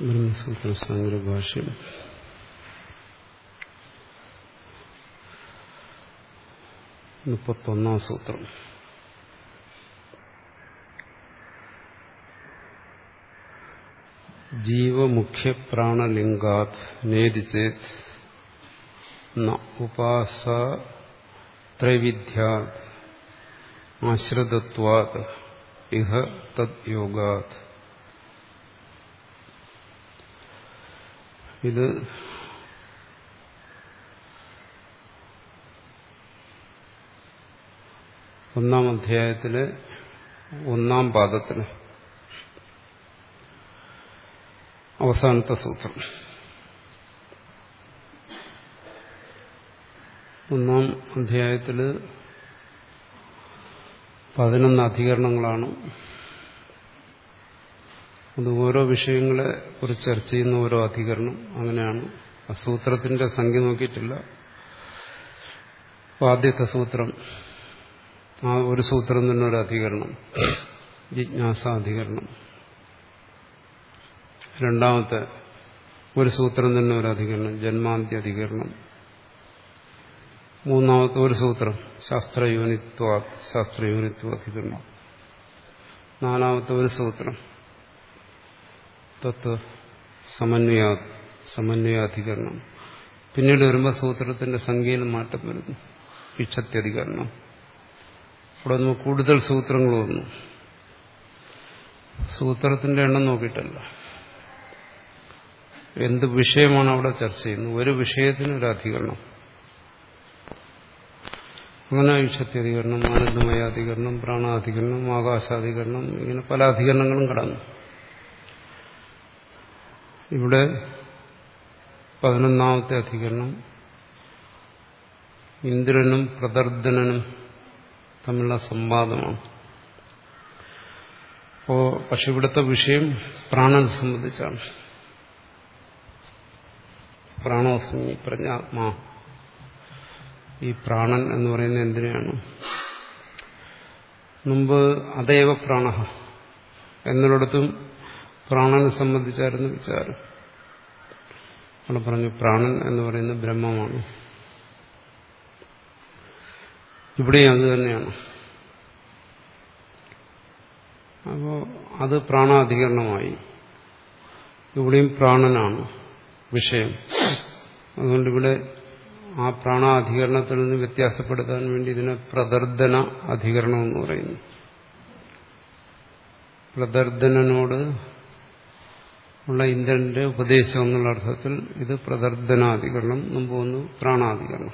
ബ്രഹ്മസൂത്ര സംഗ്രഭാഷ്യം മുപ്പത്തൊന്നാം സൂത്രം ജീവമുഖ്യപ്രാണലിംഗാത് നേതി ചേത് ഉപാസ ത്രൈവിധ്യാത് ആശ്രിതത്വാത് ഇഹ തദ് യോഗാത് ഇത് ഒന്നാം അധ്യായത്തിലെ ഒന്നാം പാദത്തിലെ അവസാനത്തെ സൂത്രം ഒന്നാം അധ്യായത്തിൽ പതിനൊന്ന് അധികരണങ്ങളാണ് അത് ഓരോ വിഷയങ്ങളെ കുറിച്ച് ചർച്ച ചെയ്യുന്ന ഓരോ അധികരണം അങ്ങനെയാണ് ആ സൂത്രത്തിന്റെ സംഖ്യ നോക്കിയിട്ടില്ല ആദ്യത്തെ സൂത്രം ആ ഒരു സൂത്രം തന്നെ ഒരു അധികരണം ജിജ്ഞാസാധികരണം രണ്ടാമത്തെ ഒരു സൂത്രം തന്നെ ഒരു അധികരണം ജന്മാന്ത്യധികരണം മൂന്നാമത്തെ ഒരു സൂത്രം ശാസ്ത്രയൂനിത്വ ശാസ്ത്രയൂനിത്വ അധികരണം നാലാമത്തെ ഒരു സൂത്രം തത്വ സമന്വയ സമന്വയാധികരണം പിന്നീട് വരുമ്പോൾ സൂത്രത്തിന്റെ സംഖ്യയിൽ മാറ്റം വരുന്നു ഇച്ഛത്യധികരണം അവിടെ നമുക്ക് കൂടുതൽ സൂത്രങ്ങൾ വന്നു സൂത്രത്തിന്റെ എണ്ണം നോക്കിയിട്ടല്ല എന്ത് വിഷയമാണ് അവിടെ ചർച്ച ചെയ്യുന്നത് ഒരു വിഷയത്തിന് ഒരു അധികരണം അങ്ങനെ ഈക്ഷത്യധികരണം ആനന്ദമയാധികരണം പ്രാണാധികരണം ആകാശാധികരണം ഇങ്ങനെ പല അധികരണങ്ങളും കടന്നു ഇവിടെ പതിനൊന്നാമത്തെ അധികരണം ഇന്ദ്രനും പ്രദർദനനും തമ്മിലുള്ള സംവാദമാണ് അപ്പോ പക്ഷെ ഇവിടുത്തെ വിഷയം പ്രാണനെ സംബന്ധിച്ചാണ് പ്രാണോസ്മി പ്രജ്ഞാത്മാ ഈ പ്രാണൻ എന്ന് പറയുന്നത് എന്തിനാണ് മുമ്പ് അതേവ പ്രാണ എന്നിടത്തും പ്രാണനെ സംബന്ധിച്ചായിരുന്നു വിചാരം അവിടെ പറഞ്ഞു പ്രാണൻ എന്ന് പറയുന്നത് ബ്രഹ്മമാണ് ഇവിടെയും അത് തന്നെയാണ് അപ്പോൾ അത് പ്രാണാധികരണമായി ഇവിടെയും പ്രാണനാണ് വിഷയം അതുകൊണ്ട് ഇവിടെ ആ പ്രാണാധികരണത്തിൽ നിന്ന് വ്യത്യാസപ്പെടുത്താൻ വേണ്ടി ഇതിനെ പ്രദർദന അധികരണം എന്ന് പറയുന്നു പ്രദർദനോട് ഉള്ള ഇന്ദ്രന്റെ ഉപദേശം എന്നുള്ള അർത്ഥത്തിൽ ഇത് പ്രദർദനാധികരണം മുമ്പ് വന്നു പ്രാണാധികരണം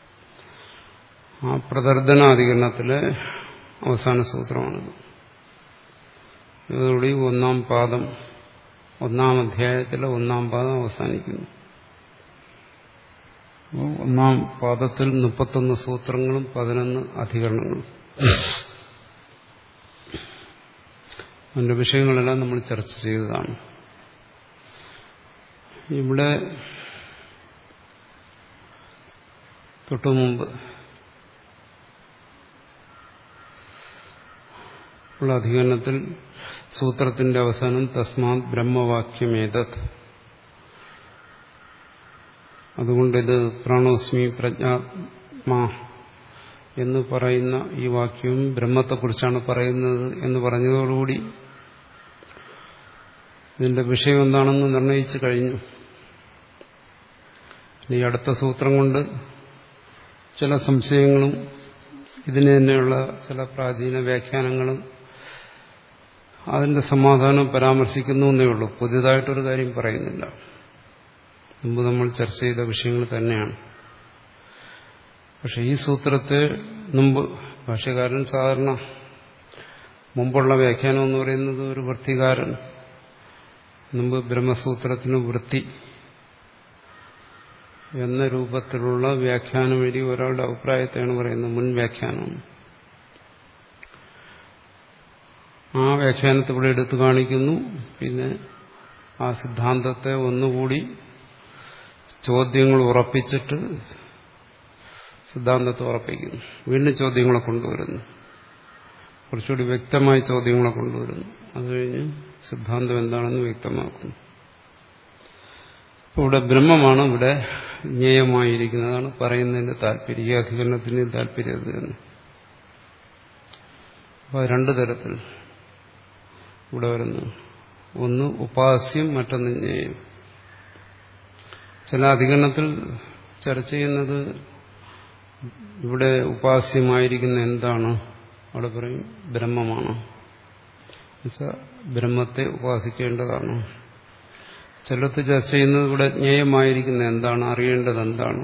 ആ പ്രദർദനാധികരണത്തിലെ അവസാന സൂത്രമാണിത് ഇതോടുകൂടി ഒന്നാം പാദം ഒന്നാം അധ്യായത്തിലെ ഒന്നാം പാദം അവസാനിക്കുന്നു ഒന്നാം പാദത്തിൽ മുപ്പത്തൊന്ന് സൂത്രങ്ങളും പതിനൊന്ന് അധികരണങ്ങളും അതിന്റെ വിഷയങ്ങളെല്ലാം നമ്മൾ ചർച്ച ചെയ്തതാണ് ഇവിടെ തൊട്ടു മുമ്പ് ഉള്ള അധികരണത്തിൽ സൂത്രത്തിന്റെ അവസാനം തസ്മാത് ബ്രഹ്മവാക്യമേതത് അതുകൊണ്ടിത് പ്രാണോസ്മി പ്രജ്ഞാത്മാ എന്ന് പറയുന്ന ഈ വാക്യവും ബ്രഹ്മത്തെക്കുറിച്ചാണ് പറയുന്നത് എന്ന് പറഞ്ഞതോടുകൂടി ഇതിന്റെ വിഷയം എന്താണെന്ന് നിർണയിച്ചു കഴിഞ്ഞു ഈ അടുത്ത സൂത്രം കൊണ്ട് ചില സംശയങ്ങളും ഇതിന് തന്നെയുള്ള ചില പ്രാചീന വ്യാഖ്യാനങ്ങളും അതിന്റെ സമാധാനം പരാമർശിക്കുന്നു എന്നേ ഉള്ളൂ പുതിയതായിട്ടൊരു കാര്യം പറയുന്നില്ല മുമ്പ് നമ്മൾ ചർച്ച ചെയ്ത വിഷയങ്ങൾ തന്നെയാണ് പക്ഷെ ഈ സൂത്രത്തെ മുമ്പ് ഭാഷ്യകാരൻ സാധാരണ മുമ്പുള്ള വ്യാഖ്യാനം എന്ന് പറയുന്നത് ഒരു വൃത്തികാരൻ മുമ്പ് ബ്രഹ്മസൂത്രത്തിന് വൃത്തി എന്ന രൂപത്തിലുള്ള വ്യാഖ്യാനം വഴി ഒരാളുടെ അഭിപ്രായത്തെയാണ് പറയുന്നത് മുൻ വ്യാഖ്യാനം ആ വ്യാഖ്യാനത്തെ ഇവിടെ എടുത്തു കാണിക്കുന്നു പിന്നെ ആ സിദ്ധാന്തത്തെ ഒന്നുകൂടി ചോദ്യങ്ങൾ ഉറപ്പിച്ചിട്ട് സിദ്ധാന്തത്തെ ഉറപ്പിക്കുന്നു വീണ്ടും ചോദ്യങ്ങളെ കൊണ്ടുവരുന്നു കുറച്ചുകൂടി വ്യക്തമായ ചോദ്യങ്ങളെ കൊണ്ടുവരുന്നു അത് കഴിഞ്ഞ് സിദ്ധാന്തം എന്താണെന്ന് വ്യക്തമാക്കുന്നു ഇവിടെ ബ്രഹ്മമാണ് ഇവിടെ ജ്ഞേയമായിരിക്കുന്നതാണ് പറയുന്നതിന്റെ താല്പര്യം ഈ അധികരണത്തിന് താല്പര്യം അത് തന്നെ അപ്പോൾ രണ്ടു തരത്തിൽ ഇവിടെ വരുന്നു ഒന്ന് ഉപാസ്യം മറ്റൊന്ന് ജ്ഞേയം ചില അധികരണത്തിൽ ചർച്ച ചെയ്യുന്നത് ഇവിടെ ഉപാസ്യമായിരിക്കുന്ന എന്താണ് അവിടെ പറയും ബ്രഹ്മമാണ് എന്നുവെച്ചാൽ ബ്രഹ്മത്തെ ഉപാസിക്കേണ്ടതാണ് ചിലത്ത് ചർച്ച ചെയ്യുന്നത് ഇവിടെ ജ്ഞേയമായിരിക്കുന്ന എന്താണ് അറിയേണ്ടത് എന്താണ്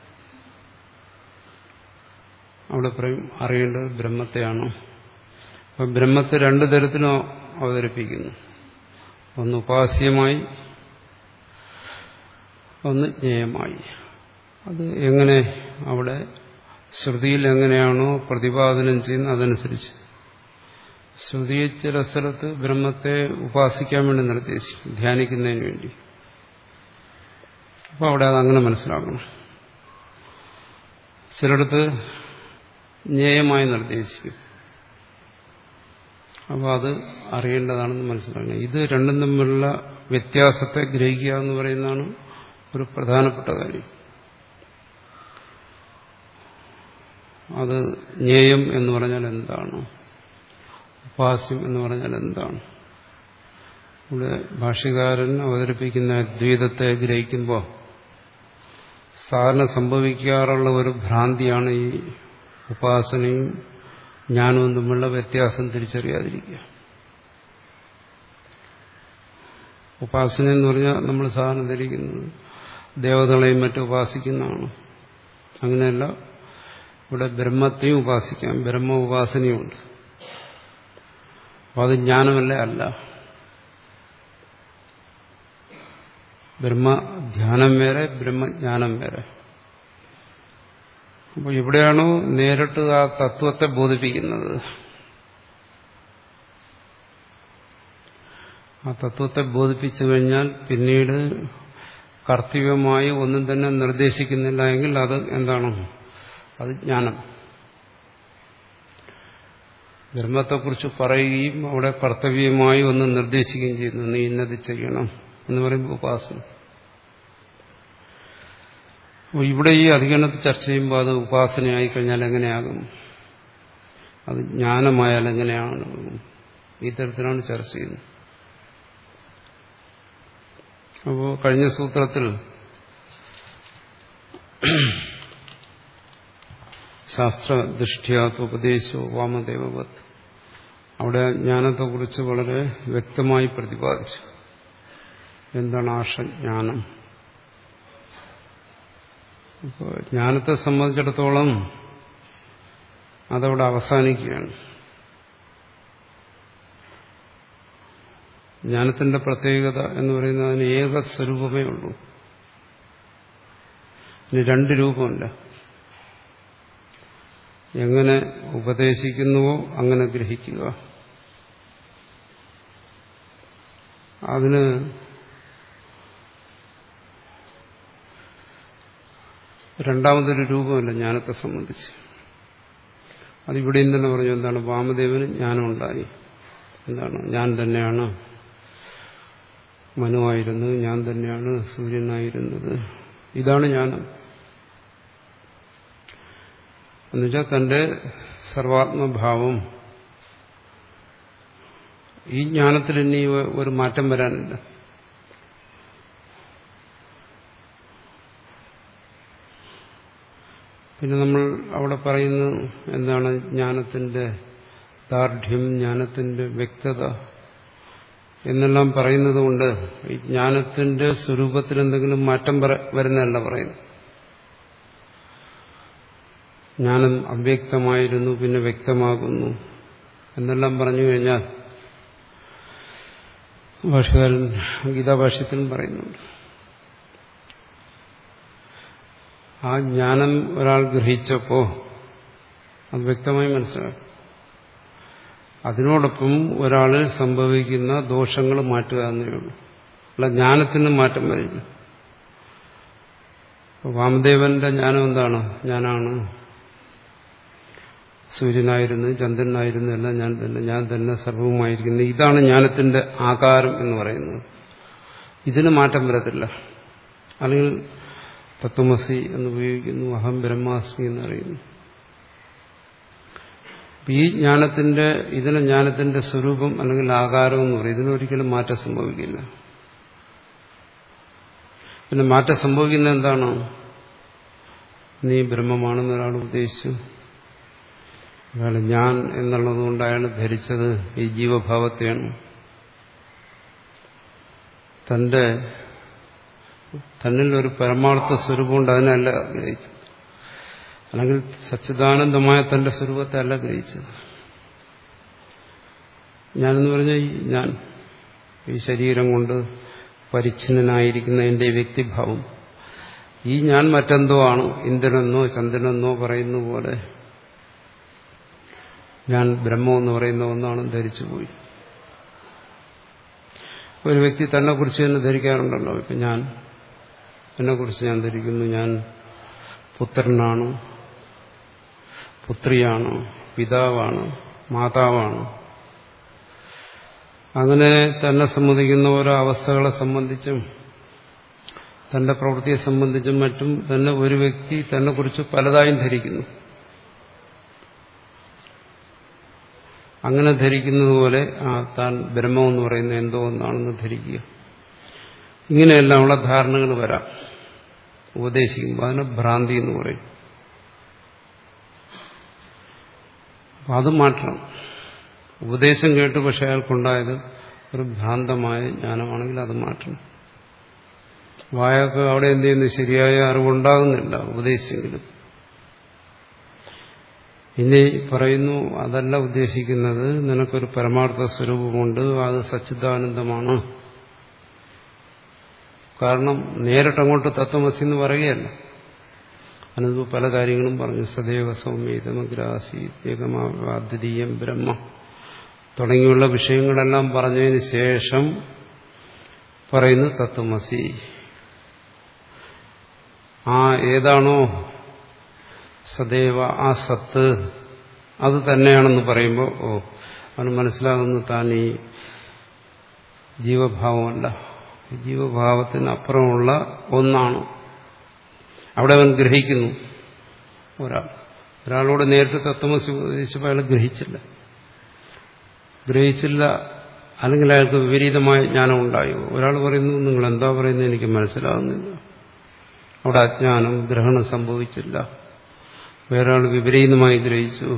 അവിടെ പറയും അറിയേണ്ടത് ബ്രഹ്മത്തെയാണ് അപ്പൊ ബ്രഹ്മത്തെ രണ്ടു തരത്തിലും അവതരിപ്പിക്കുന്നു ഒന്ന് ഉപാസ്യമായി ഒന്ന് ജ്ഞേയമായി അത് എങ്ങനെ അവിടെ ശ്രുതിയിൽ എങ്ങനെയാണോ പ്രതിപാദനം ചെയ്യുന്നത് അതനുസരിച്ച് ശ്രുതിയിൽ ചില സ്ഥലത്ത് ബ്രഹ്മത്തെ ഉപാസിക്കാൻ വേണ്ടി നിർദ്ദേശിക്കും ധ്യാനിക്കുന്നതിന് വേണ്ടി അപ്പോൾ അവിടെ അതങ്ങനെ മനസ്സിലാക്കണം ചിലടത്ത് ജ്ഞേയമായി നിർദ്ദേശിക്കും അപ്പോൾ അത് അറിയേണ്ടതാണെന്ന് മനസ്സിലാക്കണം ഇത് രണ്ടും തമ്മിലുള്ള വ്യത്യാസത്തെ ഗ്രഹിക്കുക എന്ന് പറയുന്നതാണ് ഒരു പ്രധാനപ്പെട്ട കാര്യം അത് ജ്ഞേയം എന്ന് പറഞ്ഞാൽ എന്താണ് ഉപാസ്യം എന്ന് പറഞ്ഞാൽ എന്താണ് ഇവിടെ ഭാഷ്യകാരൻ അവതരിപ്പിക്കുന്ന അദ്വൈതത്തെ ഗ്രഹിക്കുമ്പോൾ സാധാരണ സംഭവിക്കാറുള്ള ഒരു ഭ്രാന്തിയാണ് ഈ ഉപാസനയും ജ്ഞാനവും തമ്മിലുള്ള വ്യത്യാസം തിരിച്ചറിയാതിരിക്കുക ഉപാസന എന്ന് പറഞ്ഞാൽ നമ്മൾ സാധാരണ ധരിക്കുന്നത് ദേവതകളെയും മറ്റും ഉപാസിക്കുന്നതാണ് അങ്ങനെയല്ല ഇവിടെ ബ്രഹ്മത്തെയും ഉപാസിക്കാം ബ്രഹ്മ ഉപാസനയുമുണ്ട് അപ്പോൾ അത് ജ്ഞാനമല്ല അല്ല ബ്രഹ്മധ്യാനം വേറെ ബ്രഹ്മജ്ഞാനം വേറെ അപ്പോൾ ഇവിടെയാണോ നേരിട്ട് ആ തത്വത്തെ ബോധിപ്പിക്കുന്നത് ആ തത്വത്തെ ബോധിപ്പിച്ചു കഴിഞ്ഞാൽ പിന്നീട് കർത്തവ്യമായി ഒന്നും തന്നെ നിർദ്ദേശിക്കുന്നില്ല എങ്കിൽ അത് എന്താണ് അത് ജ്ഞാനം ധർമ്മത്തെക്കുറിച്ച് പറയുകയും അവിടെ കർത്തവ്യമായി ഒന്ന് നിർദ്ദേശിക്കുകയും ചെയ്യുന്നു നീ ഇന്നത് ചെയ്യണം എന്ന് പറയുമ്പോൾ ഉപാസന അപ്പോൾ ഇവിടെ ഈ അധികരണത്തിൽ ചർച്ച ചെയ്യുമ്പോൾ അത് ഉപാസനയായി കഴിഞ്ഞാൽ എങ്ങനെയാകും അത് ജ്ഞാനമായാൽ എങ്ങനെയാണ് ഈ തരത്തിലാണ് ചർച്ച ചെയ്യുന്നത് അപ്പോൾ കഴിഞ്ഞ സൂത്രത്തിൽ ശാസ്ത്രദൃഷ്ട്യാത്വപദേശോ വാമദേവവത് അവിടെ ജ്ഞാനത്തെക്കുറിച്ച് വളരെ വ്യക്തമായി പ്രതിപാദിച്ചു എന്താണ് ആഷജ്ഞാനം അപ്പോൾ ജ്ഞാനത്തെ സംബന്ധിച്ചിടത്തോളം അതവിടെ അവസാനിക്കുകയാണ് ജ്ഞാനത്തിന്റെ പ്രത്യേകത എന്ന് പറയുന്നത് അതിന് ഏക സ്വരൂപമേ ഉള്ളൂ ഇനി രണ്ട് രൂപമല്ല എങ്ങനെ ഉപദേശിക്കുന്നുവോ അങ്ങനെ ഗ്രഹിക്കുക അതിന് രണ്ടാമതൊരു രൂപമല്ല ജ്ഞാനത്തെ സംബന്ധിച്ച് അതിവിടെയും തന്നെ പറഞ്ഞു എന്താണ് വാമദേവന് ജ്ഞാനം ഉണ്ടായി എന്താണ് ഞാൻ തന്നെയാണ് മനുവായിരുന്നത് ഞാൻ തന്നെയാണ് സൂര്യനായിരുന്നത് ഇതാണ് ജ്ഞാനം എന്നുവെച്ചാൽ തന്റെ സർവാത്മഭാവം ഈ ജ്ഞാനത്തിൽ ഇനി ഒരു മാറ്റം വരാനില്ല പിന്നെ നമ്മൾ അവിടെ പറയുന്നത് എന്താണ് ജ്ഞാനത്തിന്റെ ദാർഢ്യം ജ്ഞാനത്തിന്റെ വ്യക്തത എന്നെല്ലാം പറയുന്നത് കൊണ്ട് ഈ ജ്ഞാനത്തിന്റെ സ്വരൂപത്തിൽ എന്തെങ്കിലും മാറ്റം വരുന്നതല്ല പറയുന്നത് ജ്ഞാനം അവ്യക്തമായിരുന്നു പിന്നെ വ്യക്തമാകുന്നു എന്നെല്ലാം പറഞ്ഞു കഴിഞ്ഞാൽ ഭാഷകാരൻ ഗീതാഭാഷ്യത്തിലും പറയുന്നുണ്ട് ആ ജ്ഞാനം ഒരാൾ ഗ്രഹിച്ചപ്പോ അത് വ്യക്തമായി മനസ്സിലാക്കും അതിനോടൊപ്പം ഒരാളിൽ സംഭവിക്കുന്ന ദോഷങ്ങൾ മാറ്റുക എന്നേ ഉള്ളൂ അല്ല ജ്ഞാനത്തിന് മാറ്റം വരില്ല വാമദേവന്റെ ജ്ഞാനം എന്താണ് ഞാനാണ് സൂര്യനായിരുന്നു ചന്ദ്രനായിരുന്നു എല്ലാം ഞാൻ തന്നെ ഞാൻ തന്നെ സർവവുമായിരിക്കുന്നു ഇതാണ് ജ്ഞാനത്തിന്റെ ആകാരം എന്ന് പറയുന്നത് ഇതിന് മാറ്റം വരത്തില്ല അല്ലെങ്കിൽ തത്വമസി എന്ന് ഉപയോഗിക്കുന്നു അഹം ബ്രഹ്മാസ്മി എന്ന് അറിയുന്നു ഈ ജ്ഞാനത്തിന്റെ ഇതിന് ജ്ഞാനത്തിന്റെ സ്വരൂപം അല്ലെങ്കിൽ ആകാരം എന്ന് പറയും ഇതിനൊരിക്കലും മാറ്റം സംഭവിക്കില്ല പിന്നെ മാറ്റം സംഭവിക്കുന്ന എന്താണ് നീ ബ്രഹ്മമാണെന്ന് ഒരാൾ ഉദ്ദേശിച്ചു അയാൾ ഞാൻ എന്നുള്ളത് കൊണ്ട് അയാൾ ധരിച്ചത് ഈ ജീവഭാവത്തെയാണ് തന്റെ തന്നിൽ ഒരു പരമാർത്ഥ സ്വരൂപമുണ്ട് അതിനല്ല ഗ്രഹിച്ചത് അല്ലെങ്കിൽ സച്ചിദാനന്ദമായ തന്റെ സ്വരൂപത്തെ അല്ല ഗ്രഹിച്ചത് ഞാനെന്ന് പറഞ്ഞ ഞാൻ ഈ ശരീരം കൊണ്ട് പരിച്ഛിന്നനായിരിക്കുന്ന എന്റെ വ്യക്തിഭാവം ഈ ഞാൻ മറ്റെന്തോ ആണ് ഇന്ദ്രനെന്നോ ചന്ദ്രനെന്നോ പറയുന്ന പോലെ ഞാൻ ബ്രഹ്മമെന്ന് പറയുന്ന ഒന്നാണ് ധരിച്ചുപോയി ഒരു വ്യക്തി തന്നെ കുറിച്ച് തന്നെ ധരിക്കാറുണ്ടല്ലോ ഇപ്പൊ ഞാൻ എന്നെക്കുറിച്ച് ഞാൻ ധരിക്കുന്നു ഞാൻ പുത്രനാണ് പുത്രിയാണ് പിതാവാണ് മാതാവാണ് അങ്ങനെ തന്നെ സംബന്ധിക്കുന്ന ഓരോ അവസ്ഥകളെ സംബന്ധിച്ചും തന്റെ പ്രവൃത്തിയെ സംബന്ധിച്ചും മറ്റും തന്നെ ഒരു വ്യക്തി തന്നെ കുറിച്ച് പലതായും ധരിക്കുന്നു അങ്ങനെ ധരിക്കുന്നത് പോലെ ആ താൻ ബ്രഹ്മമെന്ന് പറയുന്ന എന്തോ ഒന്നാണെന്ന് ധരിക്കുക ഇങ്ങനെയെല്ലാമുള്ള ധാരണകൾ വരാം ഉപദേശിക്കുമ്പോൾ അതിനെ ഭ്രാന്തി എന്ന് പറയും അപ്പം അത് മാറ്റണം ഉപദേശം കേട്ട് പക്ഷെ അയാൾക്കുണ്ടായത് ഒരു ഭ്രാന്തമായ ജ്ഞാനമാണെങ്കിൽ അത് മാറ്റണം വായൊക്കെ അവിടെ എന്ത് ചെയ്യുന്നു ശരിയായ അറിവുണ്ടാകുന്നില്ല ഉപദേശിച്ചെങ്കിലും ഇനി പറയുന്നു അതല്ല ഉദ്ദേശിക്കുന്നത് നിനക്കൊരു പരമാർത്ഥ സ്വരൂപമുണ്ട് അത് സച്ചിദാനന്ദമാണ് കാരണം നേരിട്ടങ്ങോട്ട് തത്വമസി എന്ന് പറയുകയല്ല അതിന് പല കാര്യങ്ങളും പറഞ്ഞു സദൈവ സൗമ്യതമഗ്രാസി ഏകമാദ്വിതീയം ബ്രഹ്മ തുടങ്ങിയുള്ള വിഷയങ്ങളെല്ലാം പറഞ്ഞതിന് ശേഷം പറയുന്നു തത്വമസി ആ ഏതാണോ സദൈവ ആ സത്ത് അത് തന്നെയാണെന്ന് പറയുമ്പോൾ ഓ അവന് മനസ്സിലാകുന്നു താൻ ഈ ജീവഭാവമല്ല ജീവഭാവത്തിന് അപ്പുറമുള്ള ഒന്നാണ് അവിടെ അവൻ ഗ്രഹിക്കുന്നു ഒരാൾ ഒരാളോട് നേരിട്ട് തത്വമസി ഉപദേശിച്ചപ്പോൾ അയാൾ ഗ്രഹിച്ചില്ല ഗ്രഹിച്ചില്ല അല്ലെങ്കിൽ അയാൾക്ക് വിപരീതമായ ജ്ഞാനം ഉണ്ടായോ ഒരാൾ പറയുന്നു നിങ്ങൾ എന്താ പറയുന്നത് എനിക്ക് മനസ്സിലാകുന്നില്ല അവിടെ അജ്ഞാനം ഗ്രഹണം സംഭവിച്ചില്ല വേറൊരാൾ വിപരീതമായി ഗ്രഹിച്ചു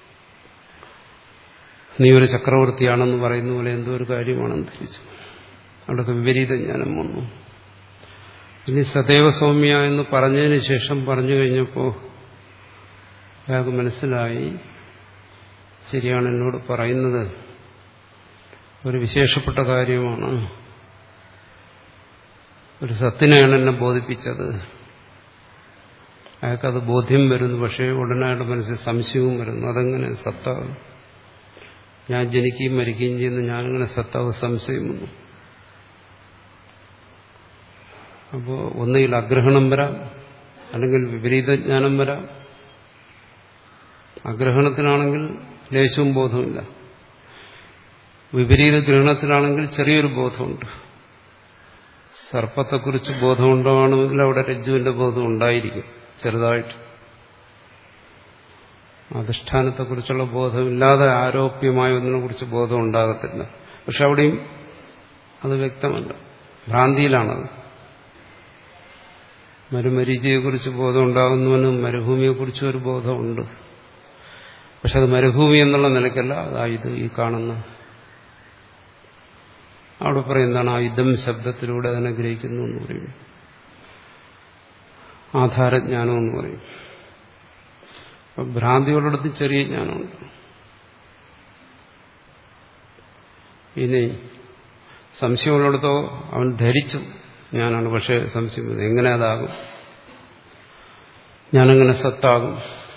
നീ ഒരു ചക്രവർത്തിയാണെന്ന് പറയുന്ന പോലെ എന്തോ ഒരു കാര്യമാണെന്ന് ധരിച്ചു അവിടെയൊക്കെ വിപരീത ജ്ഞാനം വന്നു ഇനി സദൈവ സൗമ്യ എന്ന് പറഞ്ഞതിന് ശേഷം പറഞ്ഞു കഴിഞ്ഞപ്പോൾ അയാൾക്ക് മനസ്സിലായി ശരിയാണ് എന്നോട് പറയുന്നത് ഒരു വിശേഷപ്പെട്ട കാര്യമാണ് ഒരു സത്തിനെയാണ് എന്നെ ബോധിപ്പിച്ചത് അയാൾക്കത് ബോധ്യം വരുന്നു പക്ഷേ ഉടനെ അയാളുടെ മനസ്സിൽ സംശയവും വരുന്നു അതെങ്ങനെ സത്താവും ഞാൻ ജനിക്കുകയും മരിക്കുകയും ചെയ്യുന്ന ഞാനിങ്ങനെ സത്താവ് സംശയം വന്നു അപ്പോൾ ഒന്നുകിൽ അഗ്രഹണം വരാം അല്ലെങ്കിൽ വിപരീത ജ്ഞാനം വരാം അഗ്രഹണത്തിനാണെങ്കിൽ ലേശവും ബോധമില്ല വിപരീത ഗ്രഹണത്തിലാണെങ്കിൽ ചെറിയൊരു ബോധമുണ്ട് സർപ്പത്തെക്കുറിച്ച് ബോധമുണ്ടാവണമെങ്കിൽ അവിടെ രജ്ജുവിന്റെ ബോധം ഉണ്ടായിരിക്കും ചെറുതായിട്ട് അധിഷ്ഠാനത്തെക്കുറിച്ചുള്ള ബോധമില്ലാതെ ആരോപ്യമായ ഒന്നിനെക്കുറിച്ച് ബോധം ഉണ്ടാകത്തില്ല പക്ഷെ അവിടെയും അത് വ്യക്തമല്ല ഭ്രാന്തിയിലാണത് മരുമരീചയെക്കുറിച്ച് ബോധം ഉണ്ടാകുന്നവന് മരുഭൂമിയെക്കുറിച്ചും ഒരു ബോധമുണ്ട് പക്ഷെ അത് മരുഭൂമി എന്നുള്ള നിലയ്ക്കല്ല അതാ ഇത് ഈ കാണുന്ന അവിടെ പറയുന്നതാണ് ആ യുദ്ധം ശബ്ദത്തിലൂടെ അതിനെ ഗ്രഹിക്കുന്നു എന്ന് പറയും ആധാരജ്ഞാനം എന്ന് പറയും അപ്പൊ ഭ്രാന്തിയോടടുത്ത് ചെറിയ ജ്ഞാനമുണ്ട് ഇനി സംശയമുള്ളിടത്തോ അവൻ ധരിച്ചു ഞാനാണ് പക്ഷെ സംശയം എങ്ങനെ അതാകും ഞാനെങ്ങനെ സത്താകും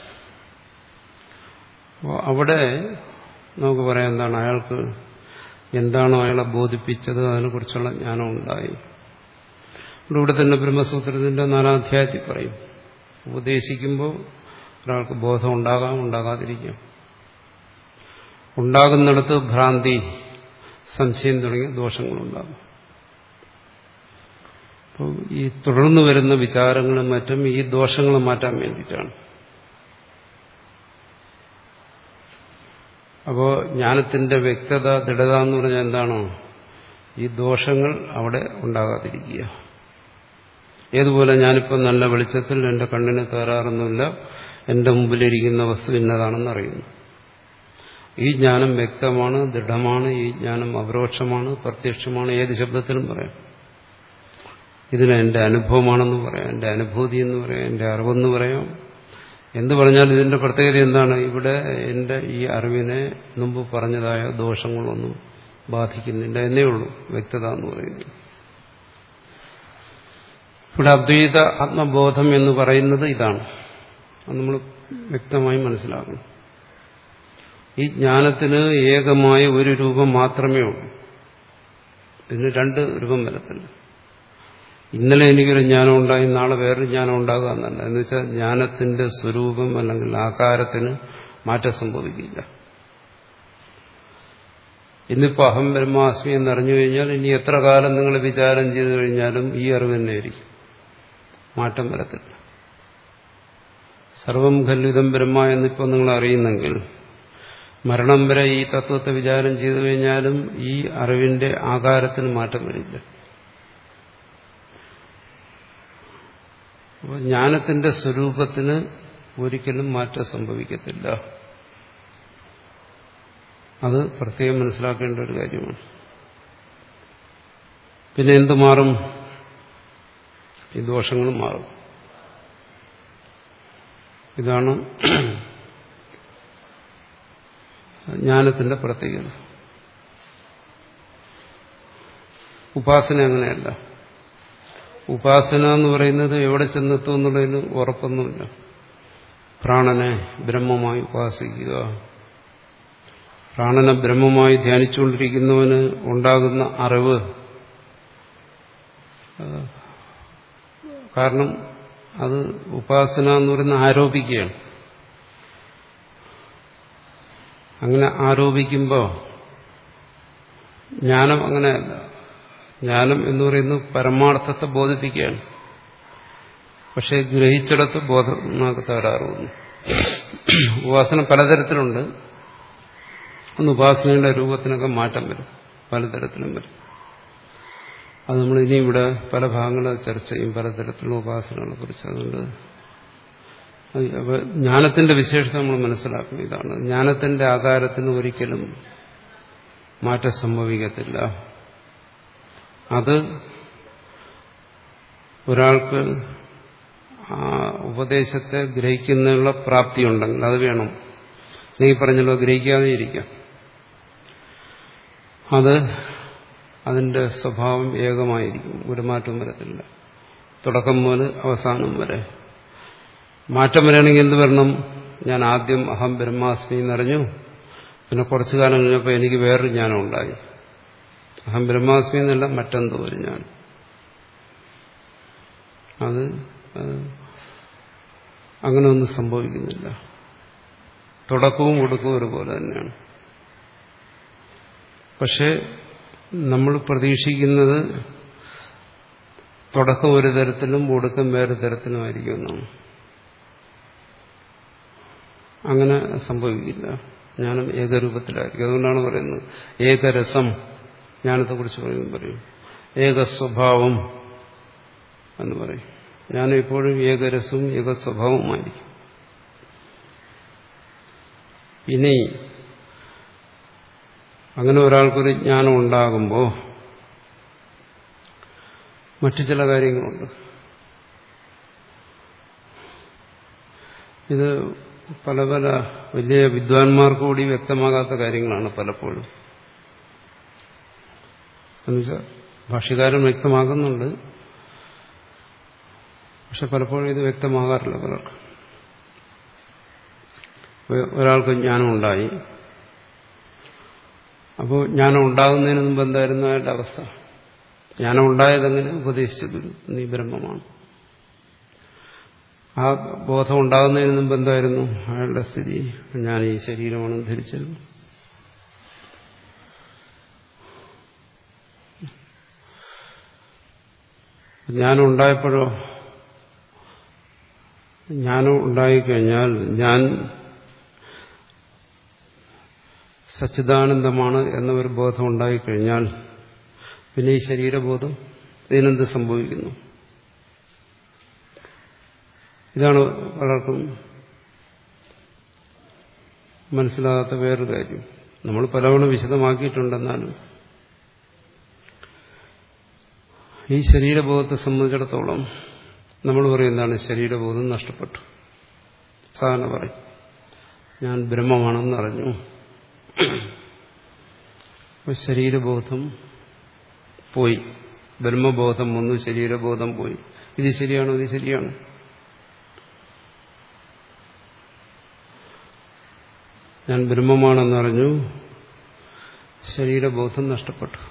അപ്പോൾ അവിടെ നമുക്ക് പറയാം എന്താണ് അയാൾക്ക് എന്താണോ അയാളെ ബോധിപ്പിച്ചത് അതിനെക്കുറിച്ചുള്ള ജ്ഞാനം ഉണ്ടായി ഇവിടെ തന്നെ ബ്രഹ്മസൂത്രത്തിന്റെ നാലാധ്യായത്തിൽ പറയും ഉപദേശിക്കുമ്പോൾ ഒരാൾക്ക് ബോധം ഉണ്ടാകാം ഉണ്ടാകാതിരിക്കാം ഉണ്ടാകുന്നിടത്ത് ഭ്രാന്തി സംശയം തുടങ്ങിയ ദോഷങ്ങളുണ്ടാകും അപ്പോൾ ഈ തുടർന്നു വരുന്ന വിചാരങ്ങളും മറ്റും ഈ ദോഷങ്ങളും മാറ്റാൻ വേണ്ടിയിട്ടാണ് അപ്പോൾ ജ്ഞാനത്തിന്റെ വ്യക്തത ദൃഢത എന്ന് പറഞ്ഞാൽ എന്താണോ ഈ ദോഷങ്ങൾ അവിടെ ഉണ്ടാകാതിരിക്കുക ഏതുപോലെ ഞാനിപ്പോൾ നല്ല വെളിച്ചത്തിൽ എൻ്റെ കണ്ണിന് തകരാറൊന്നുമില്ല എൻ്റെ മുമ്പിലിരിക്കുന്ന വസ്തു ഇന്നതാണെന്ന് അറിയുന്നു ഈ ജ്ഞാനം വ്യക്തമാണ് ദൃഢമാണ് ഈ ജ്ഞാനം അപരോക്ഷമാണ് പ്രത്യക്ഷമാണ് ഏത് ശബ്ദത്തിലും പറയാം ഇതിന് എൻ്റെ അനുഭവമാണെന്ന് പറയാം എൻ്റെ അനുഭൂതി എന്ന് പറയാം എൻ്റെ അറിവെന്ന് പറയാം എന്ത് പറഞ്ഞാലും ഇതിന്റെ പ്രത്യേകത എന്താണ് ഇവിടെ എൻ്റെ ഈ അറിവിനെ മുമ്പ് പറഞ്ഞതായ ദോഷങ്ങളൊന്നും ബാധിക്കുന്നില്ല എന്നേ ഉള്ളൂ വ്യക്തത എന്ന് പറയുന്നത് ഇവിടെ അദ്വൈത ആത്മബോധം എന്ന് പറയുന്നത് ഇതാണ് അത് നമ്മൾ വ്യക്തമായി മനസ്സിലാക്കണം ഈ ജ്ഞാനത്തിന് ഏകമായ ഒരു രൂപം മാത്രമേ ഉള്ളൂ ഇതിന് രണ്ട് രൂപം വരത്തില്ല ഇന്നലെ എനിക്കൊരു ജ്ഞാനം ഉണ്ടായി നാളെ വേറൊരു ജ്ഞാനം ഉണ്ടാകുക എന്നല്ല എന്ന് വെച്ചാൽ ജ്ഞാനത്തിന്റെ സ്വരൂപം അല്ലെങ്കിൽ ആകാരത്തിന് മാറ്റം സംഭവിക്കില്ല ഇന്നിപ്പോൾ അഹം ബ്രഹ്മാസ്മി എന്നറിഞ്ഞു കഴിഞ്ഞാൽ ഇനി എത്ര കാലം നിങ്ങൾ വിചാരം ചെയ്തു കഴിഞ്ഞാലും ഈ അറിവ് തന്നെയായിരിക്കും മാറ്റം വരത്തില്ല സർവം ഖല്ലിതം ബ്രഹ്മ എന്നിപ്പോൾ നിങ്ങൾ അറിയുന്നെങ്കിൽ മരണം വരെ ഈ തത്വത്തെ വിചാരം ചെയ്തു കഴിഞ്ഞാലും ഈ അറിവിന്റെ ആകാരത്തിന് മാറ്റം വരില്ല അപ്പോൾ ജ്ഞാനത്തിന്റെ സ്വരൂപത്തിന് ഒരിക്കലും മാറ്റം സംഭവിക്കത്തില്ല അത് പ്രത്യേകം മനസ്സിലാക്കേണ്ട ഒരു കാര്യമാണ് പിന്നെ എന്ത് മാറും ഈ ദോഷങ്ങളും മാറും ഇതാണ് ജ്ഞാനത്തിന്റെ പ്രത്യേകത ഉപാസന അങ്ങനെയല്ല ഉപാസന എന്ന് പറയുന്നത് എവിടെ ചെന്നെത്തും എന്നുള്ളതിന് ഉറപ്പൊന്നുമില്ല പ്രാണനെ ബ്രഹ്മമായി ഉപാസിക്കുക പ്രാണനെ ബ്രഹ്മമായി ധ്യാനിച്ചുകൊണ്ടിരിക്കുന്നവന് ഉണ്ടാകുന്ന അറിവ് കാരണം അത് ഉപാസന എന്ന് പറയുന്ന ആരോപിക്കുകയാണ് അങ്ങനെ ആരോപിക്കുമ്പോൾ ജ്ഞാനം അങ്ങനെയല്ല ജ്ഞാനം എന്ന് പറയുന്നത് പരമാർത്ഥത്തെ ബോധിപ്പിക്കുകയാണ് പക്ഷെ ഗ്രഹിച്ചിടത്ത് ബോധമാക്ക് തകരാറുന്നു ഉപാസന പലതരത്തിലുണ്ട് ഒന്ന് ഉപാസനയുടെ രൂപത്തിനൊക്കെ മാറ്റം വരും പലതരത്തിലും വരും അത് നമ്മൾ ഇനി ഇവിടെ പല ഭാഗങ്ങളും ചർച്ച ചെയ്യും പലതരത്തിലുള്ള ഉപാസനകളെ കുറിച്ച് അതുകൊണ്ട് അപ്പൊ ജ്ഞാനത്തിന്റെ വിശേഷത നമ്മൾ മനസ്സിലാക്കും ഇതാണ് ജ്ഞാനത്തിന്റെ ആകാരത്തിന് ഒരിക്കലും മാറ്റം സംഭവിക്കത്തില്ല അത് ഒരാൾക്ക് ആ ഉപദേശത്തെ ഗ്രഹിക്കുന്നതിനുള്ള പ്രാപ്തി ഉണ്ടെങ്കിൽ അത് വേണം നീ പറഞ്ഞല്ലോ ഗ്രഹിക്കാതെ ഇരിക്കാം അത് അതിന്റെ സ്വഭാവം ഏകമായിരിക്കും ഒരു മാറ്റവും വരത്തില്ല തുടക്കം മുതൽ അവസാനം വരെ മാറ്റം വരികയാണെങ്കിൽ എന്ത് വരണം ഞാൻ ആദ്യം അഹം ബ്രഹ്മാസ്മി എന്നറിഞ്ഞു പിന്നെ കുറച്ചു കാലം കഴിഞ്ഞപ്പോൾ എനിക്ക് വേറൊരു ജ്ഞാനം ഉണ്ടായി അഹം ബ്രഹ്മാസ്മി എന്നല്ല മറ്റെന്തോ ഒരു ജ്ഞാനം അത് അങ്ങനെ ഒന്നും സംഭവിക്കുന്നില്ല തുടക്കവും ഒടുക്കവും ഒരുപോലെ തന്നെയാണ് പക്ഷെ നമ്മൾ പ്രതീക്ഷിക്കുന്നത് തുടക്കം ഒരു തരത്തിലും ഒടുക്കം വേറെ തരത്തിലുമായിരിക്കും എന്നാണ് അങ്ങനെ സംഭവിക്കില്ല ജ്ഞാനം ഏകരൂപത്തിലായിരിക്കും അതുകൊണ്ടാണ് പറയുന്നത് ഏകരസം ജ്ഞാനത്തെക്കുറിച്ച് പറയുമ്പോൾ പറയും ഏകസ്വഭാവം എന്ന് പറയും ജ്ഞാനം എപ്പോഴും ഏകരസവും ഏകസ്വഭാവവുമായിരിക്കും ഇനി അങ്ങനെ ഒരാൾക്കൊരു ജ്ഞാനം ഉണ്ടാകുമ്പോൾ മറ്റു ചില കാര്യങ്ങളുണ്ട് ഇത് പല പല വലിയ വിദ്വാൻമാർക്ക് കൂടി വ്യക്തമാകാത്ത കാര്യങ്ങളാണ് പലപ്പോഴും എന്നുവെച്ചാൽ ഭാഷ്യകാരൻ വ്യക്തമാക്കുന്നുണ്ട് പക്ഷെ പലപ്പോഴും ഇത് വ്യക്തമാകാറില്ല പലർക്കും ഒരാൾക്ക് ജ്ഞാനം ഉണ്ടായി അപ്പോൾ ജ്ഞാനം ഉണ്ടാകുന്നതിന് മുമ്പ് എന്തായിരുന്നു അയാളുടെ അവസ്ഥ ജ്ഞാനം ഉണ്ടായതെങ്ങനെ ഉപദേശിച്ചു ഗുരു നീ ബ്രഹ്മമാണ് ആ ബോധം ഉണ്ടാകുന്നതിന് മുമ്പ് എന്തായിരുന്നു അയാളുടെ സ്ഥിതി ഞാൻ ഈ ശരീരമാണെന്ന് ധരിച്ചിരുന്നു ജ്ഞാനം ഉണ്ടായപ്പോഴോ ജ്ഞാനം ഉണ്ടായിക്കഴിഞ്ഞാൽ ഞാൻ സച്ചിദാനന്ദമാണ് എന്ന ഒരു ബോധം ഉണ്ടായിക്കഴിഞ്ഞാൽ പിന്നെ ഈ ശരീരബോധം ഇതിനെന്ത് സംഭവിക്കുന്നു ഇതാണ് പലർക്കും മനസ്സിലാകാത്ത വേറൊരു കാര്യം നമ്മൾ പലവണ വിശദമാക്കിയിട്ടുണ്ടെന്നാലും ഈ ശരീരബോധത്തെ സംബന്ധിച്ചിടത്തോളം നമ്മൾ പറയുന്നതാണ് ശരീരബോധം നഷ്ടപ്പെട്ടു സാധാരണ പറയും ഞാൻ ബ്രഹ്മമാണെന്ന് അറിഞ്ഞു ശരീരബോധം പോയി ബ്രഹ്മബോധം വന്നു ശരീരബോധം പോയി ഇത് ശരിയാണോ ഇത് ശരിയാണോ ഞാൻ ബ്രഹ്മമാണെന്നറിഞ്ഞു ശരീരബോധം നഷ്ടപ്പെട്ടു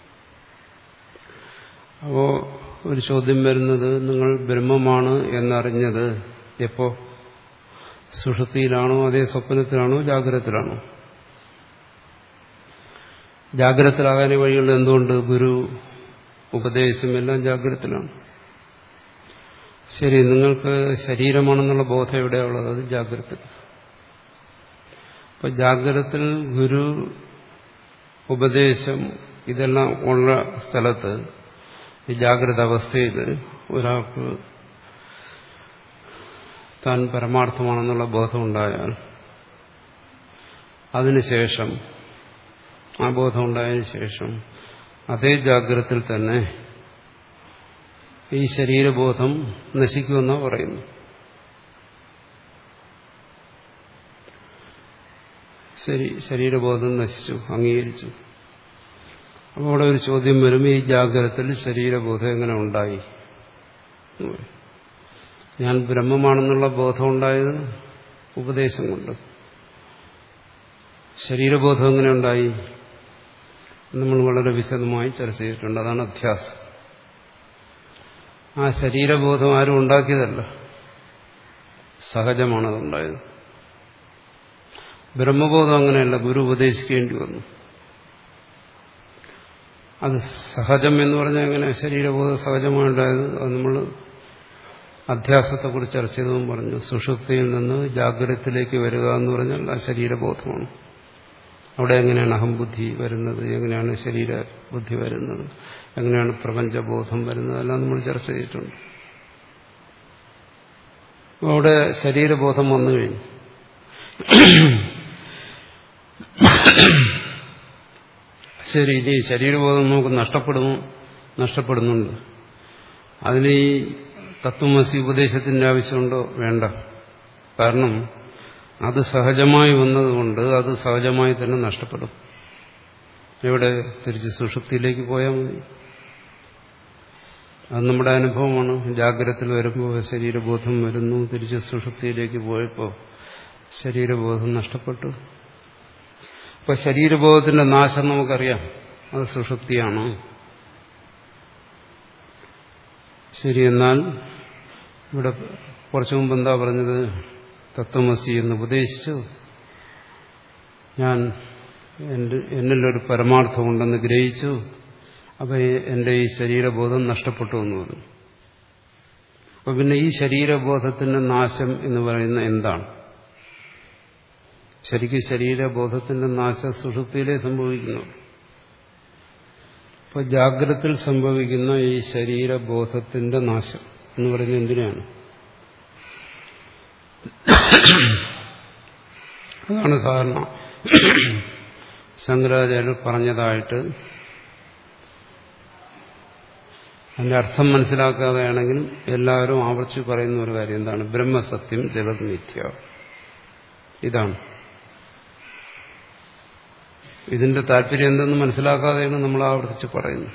അപ്പോ ഒരു ചോദ്യം വരുന്നത് നിങ്ങൾ ബ്രഹ്മമാണ് എന്നറിഞ്ഞത് എപ്പോ സുഷുതിയിലാണോ അതേ സ്വപ്നത്തിലാണോ ജാഗ്രതത്തിലാണോ ജാഗ്രതത്തിലാകാൻ വഴിയുള്ള എന്തുകൊണ്ട് ഗുരു ഉപദേശം എല്ലാം ജാഗ്രതത്തിലാണ് ശരി നിങ്ങൾക്ക് ശരീരമാണെന്നുള്ള ബോധം എവിടെയുള്ളത് അത് ജാഗ്രത അപ്പൊ ജാഗ്രതത്തിൽ ഗുരു ഉപദേശം ഇതെല്ലാം ഉള്ള സ്ഥലത്ത് ഈ ജാഗ്രത അവസ്ഥയിൽ ഒരാൾക്ക് താൻ പരമാർത്ഥമാണെന്നുള്ള ബോധമുണ്ടായാൽ അതിനുശേഷം ആ ബോധം ഉണ്ടായതിനു ശേഷം അതേ ജാഗ്രതത്തിൽ തന്നെ ഈ ശരീരബോധം നശിക്കുമെന്നാണ് പറയുന്നു ശരി ശരീരബോധം നശിച്ചു അംഗീകരിച്ചു അപ്പോൾ അവിടെ ഒരു ചോദ്യം വരും ഈ ജാഗ്രതത്തിൽ ശരീരബോധം എങ്ങനെ ഉണ്ടായി ഞാൻ ബ്രഹ്മമാണെന്നുള്ള ബോധം ഉണ്ടായത് ഉപദേശം കൊണ്ട് ശരീരബോധം എങ്ങനെ ഉണ്ടായി നമ്മൾ വളരെ വിശദമായി ചർച്ച ചെയ്തിട്ടുണ്ട് അതാണ് അധ്യാസം ആ ശരീരബോധം ആരും ഉണ്ടാക്കിയതല്ല സഹജമാണതുണ്ടായത് ബ്രഹ്മബോധം അങ്ങനെയല്ല ഗുരു ഉപദേശിക്കേണ്ടി വന്നു അത് സഹജം എന്ന് പറഞ്ഞാൽ എങ്ങനെ ശരീരബോധം സഹജമായുണ്ടായത് അത് നമ്മൾ അധ്യാസത്തെക്കുറിച്ച് ചർച്ച ചെയ്തതും പറഞ്ഞു സുഷുപ്തിയിൽ നിന്ന് ജാഗ്രതത്തിലേക്ക് വരിക എന്ന് പറഞ്ഞാൽ ആ ശരീരബോധമാണ് അവിടെ എങ്ങനെയാണ് അഹംബുദ്ധി വരുന്നത് എങ്ങനെയാണ് ശരീരബുദ്ധി വരുന്നത് എങ്ങനെയാണ് പ്രപഞ്ചബോധം വരുന്നത് എല്ലാം നമ്മൾ ചർച്ച ചെയ്തിട്ടുണ്ട് അവിടെ ശരീരബോധം വന്നു കഴിഞ്ഞു ശരി ഇനി ശരീരബോധം നമുക്ക് നഷ്ടപ്പെടുന്നു നഷ്ടപ്പെടുന്നുണ്ട് അതിന് ഈ തത്വമസി ഉപദേശത്തിന്റെ ആവശ്യമുണ്ടോ വേണ്ട കാരണം അത് സഹജമായി വന്നതുകൊണ്ട് അത് സഹജമായി തന്നെ നഷ്ടപ്പെടും എവിടെ തിരിച്ച് സുഷുപ്തിയിലേക്ക് പോയാൽ മതി അത് നമ്മുടെ അനുഭവമാണ് ജാഗ്രതത്തിൽ വരുമ്പോൾ ശരീരബോധം വരുന്നു തിരിച്ച് സുഷുപ്തിയിലേക്ക് പോയപ്പോൾ ശരീരബോധം നഷ്ടപ്പെട്ടു ഇപ്പൊ ശരീരബോധത്തിന്റെ നാശം നമുക്കറിയാം അത് സുഷുപ്തിയാണ് ശരി എന്നാൽ ഇവിടെ കുറച്ചു മുമ്പ് എന്താ പറഞ്ഞത് തത്വമസി എന്ന് ഉപദേശിച്ചു ഞാൻ എന്നിലൊരു പരമാർത്ഥമുണ്ടെന്ന് ഗ്രഹിച്ചു അപ്പൊ എന്റെ ഈ ശരീരബോധം നഷ്ടപ്പെട്ടു എന്ന് പറഞ്ഞു അപ്പൊ പിന്നെ ഈ ശരീരബോധത്തിന്റെ നാശം എന്ന് പറയുന്ന എന്താണ് ശരിക്കും ശരീരബോധത്തിന്റെ നാശം സുഷുപ്തിയിലേ സംഭവിക്കുന്നു ഇപ്പൊ ജാഗ്രത്തിൽ സംഭവിക്കുന്ന ഈ ശരീരബോധത്തിന്റെ നാശം എന്ന് പറയുന്നത് എന്തിനാണ് അതാണ് സാധാരണ ശങ്കരാചാര്യർ പറഞ്ഞതായിട്ട് അതിന്റെ അർത്ഥം മനസ്സിലാക്കാതെയാണെങ്കിലും എല്ലാവരും ആവർത്തിച്ച് പറയുന്ന ഒരു കാര്യം എന്താണ് ബ്രഹ്മസത്യം ജഗത് മിഥ്യ ഇതാണ് ഇതിന്റെ താല്പര്യം എന്തെന്ന് മനസ്സിലാക്കാതെയാണ് നമ്മൾ ആവർത്തിച്ച് പറയുന്നത്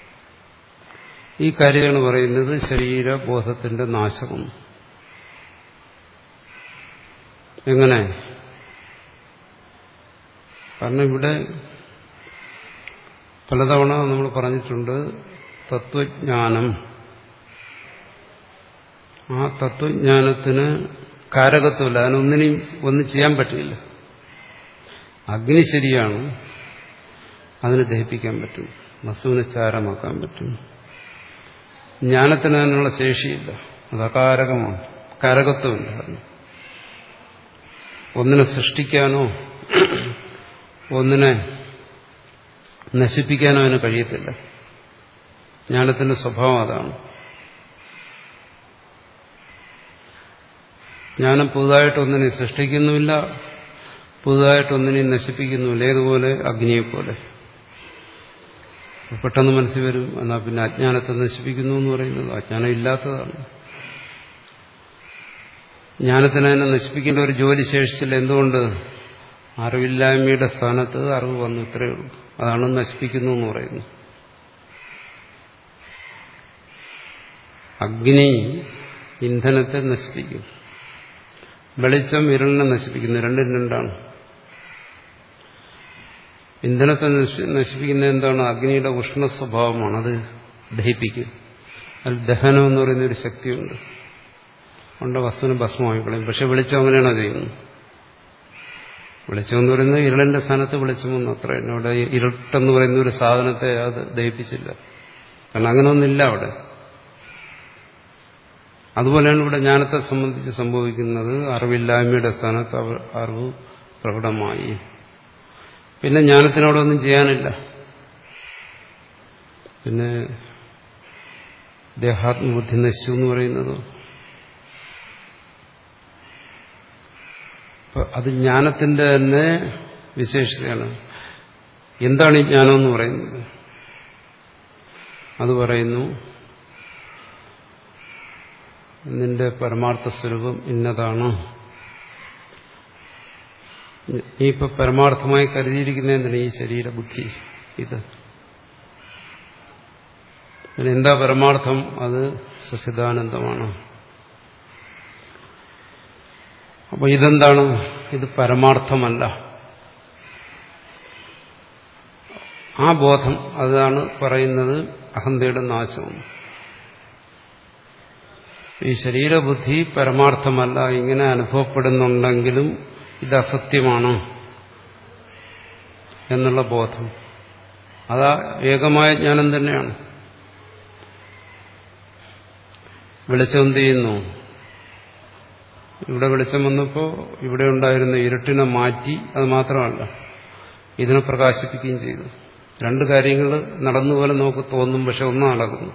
ഈ കാര്യമാണ് പറയുന്നത് ശരീരബോധത്തിന്റെ നാശം എങ്ങനെ കാരണം ഇവിടെ പലതവണ നമ്മൾ പറഞ്ഞിട്ടുണ്ട് തത്വജ്ഞാനം ആ തത്വജ്ഞാനത്തിന് കാരകത്വമില്ല അതിനൊന്നിനെയും ഒന്നും ചെയ്യാൻ പറ്റില്ല അഗ്നി ശരിയാണ് അതിനെ ദഹിപ്പിക്കാൻ പറ്റും വസ്തുവിനെ ചാരമാക്കാൻ പറ്റും ജ്ഞാനത്തിന് അതിനുള്ള ശേഷിയില്ല അത് അകാരകമാണ് കാരകത്വമില്ല അതിന്. ഒന്നിനെ സൃഷ്ടിക്കാനോ ഒന്നിനെ നശിപ്പിക്കാനോ അതിന് കഴിയത്തില്ല ജ്ഞാനത്തിന്റെ സ്വഭാവം അതാണ് ജ്ഞാനം പുതുതായിട്ടൊന്നിനെ സൃഷ്ടിക്കുന്നുമില്ല പുതുതായിട്ടൊന്നിനെ നശിപ്പിക്കുന്നുമില്ല ഏതുപോലെ അഗ്നിയെപ്പോലെ പെട്ടെന്ന് മനസ്സിൽ വരും എന്നാൽ പിന്നെ അജ്ഞാനത്തെ നശിപ്പിക്കുന്നു എന്ന് പറയുന്നത് അജ്ഞാനം ഇല്ലാത്തതാണ് ജ്ഞാനത്തിന് അതിനെ നശിപ്പിക്കേണ്ട ഒരു ജോലി ശേഷിച്ചില്ല എന്തുകൊണ്ട് അറിവില്ലായ്മയുടെ സ്ഥാനത്ത് അറിവ് വന്നു ഇത്രയേ ഉള്ളൂ അതാണ് നശിപ്പിക്കുന്നു എന്ന് പറയുന്നത് അഗ്നി ഇന്ധനത്തെ നശിപ്പിക്കും വെളിച്ചം ഇരുളിനെ നശിപ്പിക്കുന്നു രണ്ടും രണ്ടാണ് ഇന്ധനത്തെ നശിപ്പിക്കുന്ന എന്താണ് അഗ്നിയുടെ ഉഷ്ണ സ്വഭാവമാണ് അത് ദഹിപ്പിക്കും അതിൽ ദഹനം എന്ന് പറയുന്ന ഒരു ശക്തിയുണ്ട് ഉണ്ട് വസ്തുവിന് ഭസ്മമായി കളയും പക്ഷെ വെളിച്ചം അങ്ങനെയാണോ ചെയ്യുന്നത് വെളിച്ചം എന്ന് പറയുന്നത് ഇരുളിന്റെ സ്ഥാനത്ത് വെളിച്ചം വന്നു അത്ര അവിടെ ഇരുട്ടെന്ന് പറയുന്ന ഒരു സാധനത്തെ അത് ദഹിപ്പിച്ചില്ല കാരണം അങ്ങനെ ഒന്നില്ല അവിടെ അതുപോലെയാണ് ഇവിടെ ജ്ഞാനത്തെ സംബന്ധിച്ച് സംഭവിക്കുന്നത് അറിവില്ലായ്മയുടെ സ്ഥാനത്ത് അറിവ് പ്രകടമായി പിന്നെ ജ്ഞാനത്തിനോടൊന്നും ചെയ്യാനില്ല പിന്നെ ദേഹാത്മബുദ്ധി നശിച്ചു എന്ന് പറയുന്നത് അത് ജ്ഞാനത്തിന്റെ തന്നെ വിശേഷതയാണ് എന്താണ് ഈ ജ്ഞാനം എന്ന് പറയുന്നത് അത് പറയുന്നു നിന്റെ പരമാർത്ഥ സ്വരൂപം ഇന്നതാണ് നീ ഇപ്പൊ പരമാർത്ഥമായി കരുതിയിരിക്കുന്ന എന്തിനാ ഈ ശരീരബുദ്ധി ഇത് പിന്നെ എന്താ പരമാർത്ഥം അത് സച്ചിദാനന്ദമാണ് അപ്പൊ ഇതെന്താണ് ഇത് പരമാർത്ഥമല്ല ആ ബോധം അതാണ് പറയുന്നത് അഹന്തയുടെ നാശം ഈ ശരീരബുദ്ധി പരമാർത്ഥമല്ല ഇങ്ങനെ അനുഭവപ്പെടുന്നുണ്ടെങ്കിലും ഇത് അസത്യമാണ് എന്നുള്ള ബോധം അതാ ഏകമായ ജ്ഞാനം തന്നെയാണ് വെളിച്ചം എന്ത് ചെയ്യുന്നു ഇവിടെ വെളിച്ചം വന്നപ്പോൾ ഇവിടെ ഉണ്ടായിരുന്ന ഇരുട്ടിനെ മാറ്റി അത് മാത്രമല്ല ഇതിനെ പ്രകാശിപ്പിക്കുകയും ചെയ്തു രണ്ട് കാര്യങ്ങൾ നടന്നു പോലെ നമുക്ക് തോന്നും പക്ഷെ ഒന്നും നടക്കുന്നു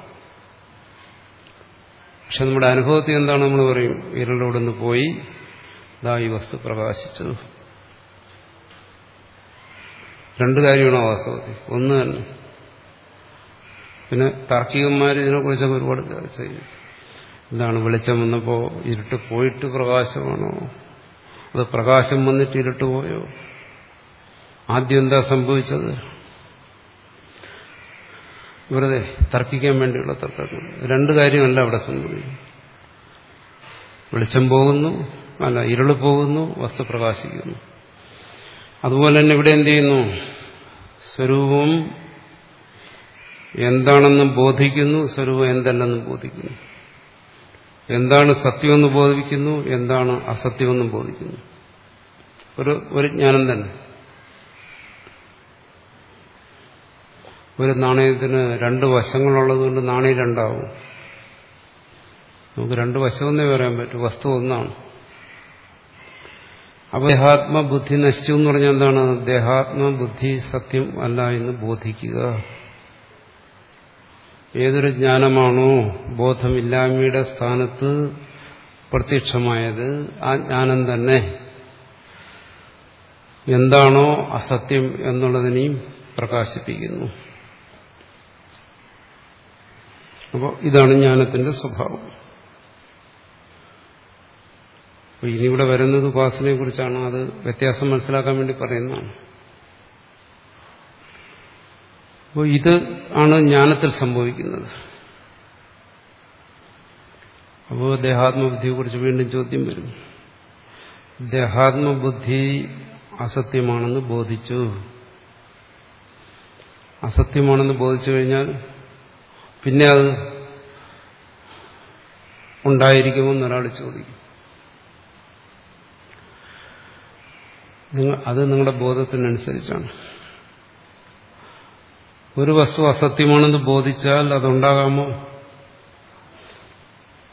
പക്ഷെ നമ്മുടെ അനുഭവത്തിൽ എന്താണ് നമ്മൾ പറയും ഇരുളിലൂടെ നിന്ന് പോയി ഇതാ ഈ വസ്തു പ്രകാശിച്ചത് രണ്ട് കാര്യമാണ് വാസ്തവത്തിൽ ഒന്ന് തന്നെ പിന്നെ താർക്കികന്മാർ ഇതിനെക്കുറിച്ചൊക്കെ ഒരുപാട് ചർച്ച ചെയ്യും എന്താണ് വെളിച്ചം വന്നപ്പോൾ ഇരുട്ട് പോയിട്ട് പ്രകാശമാണോ അത് പ്രകാശം വന്നിട്ട് ഇരുട്ട് പോയോ ആദ്യം എന്താ സംഭവിച്ചത് വെറുതെ തർക്കിക്കാൻ വേണ്ടിയുള്ള തർക്കങ്ങൾ രണ്ട് കാര്യമല്ല അവിടെ സംഭവിക്കും വെളിച്ചം പോകുന്നു അല്ല ഇരുള് പോകുന്നു വസ്തു പ്രകാശിക്കുന്നു അതുപോലെ തന്നെ ഇവിടെ എന്ത് ചെയ്യുന്നു സ്വരൂപം എന്താണെന്ന് ബോധിക്കുന്നു സ്വരൂപം എന്തല്ലെന്ന് ബോധിക്കുന്നു എന്താണ് സത്യമെന്ന് ബോധിക്കുന്നു എന്താണ് അസത്യമെന്ന് ബോധിക്കുന്നു ഒരു ഒരു ജ്ഞാനം തന്നെ ഒരു നാണയത്തിന് രണ്ട് വശങ്ങളുള്ളതുകൊണ്ട് നാണയം രണ്ടാവും നമുക്ക് രണ്ട് വശമെന്നേ പറയാൻ പറ്റും വസ്തു ഒന്നാണ് അപ്പോൾ ദേഹാത്മബുദ്ധി നശിച്ചു എന്ന് പറഞ്ഞാൽ എന്താണ് ദേഹാത്മബുദ്ധി സത്യം അല്ല എന്ന് ബോധിക്കുക ഏതൊരു ജ്ഞാനമാണോ ബോധമില്ലായ്മയുടെ സ്ഥാനത്ത് പ്രത്യക്ഷമായത് ആ ജ്ഞാനം തന്നെ എന്താണോ അസത്യം എന്നുള്ളതിനെയും പ്രകാശിപ്പിക്കുന്നു അപ്പോൾ ഇതാണ് ജ്ഞാനത്തിന്റെ സ്വഭാവം അപ്പോൾ ഇനി ഇവിടെ വരുന്നത് ഉപാസനയെ കുറിച്ചാണ് അത് വ്യത്യാസം മനസ്സിലാക്കാൻ വേണ്ടി പറയുന്നതാണ് അപ്പോൾ ഇത് ആണ് ജ്ഞാനത്തിൽ സംഭവിക്കുന്നത് അപ്പോൾ ദേഹാത്മബുദ്ധിയെക്കുറിച്ച് വീണ്ടും ചോദ്യം വരും ദേഹാത്മബുദ്ധി അസത്യമാണെന്ന് ബോധിച്ചു അസത്യമാണെന്ന് ബോധിച്ചു കഴിഞ്ഞാൽ പിന്നെ അത് ഉണ്ടായിരിക്കുമെന്ന് ഒരാൾ ചോദിക്കും അത് നിങ്ങളുടെ ബോധത്തിനനുസരിച്ചാണ് ഒരു വസ്തു അസത്യമാണെന്ന് ബോധിച്ചാൽ അതുണ്ടാകാമോ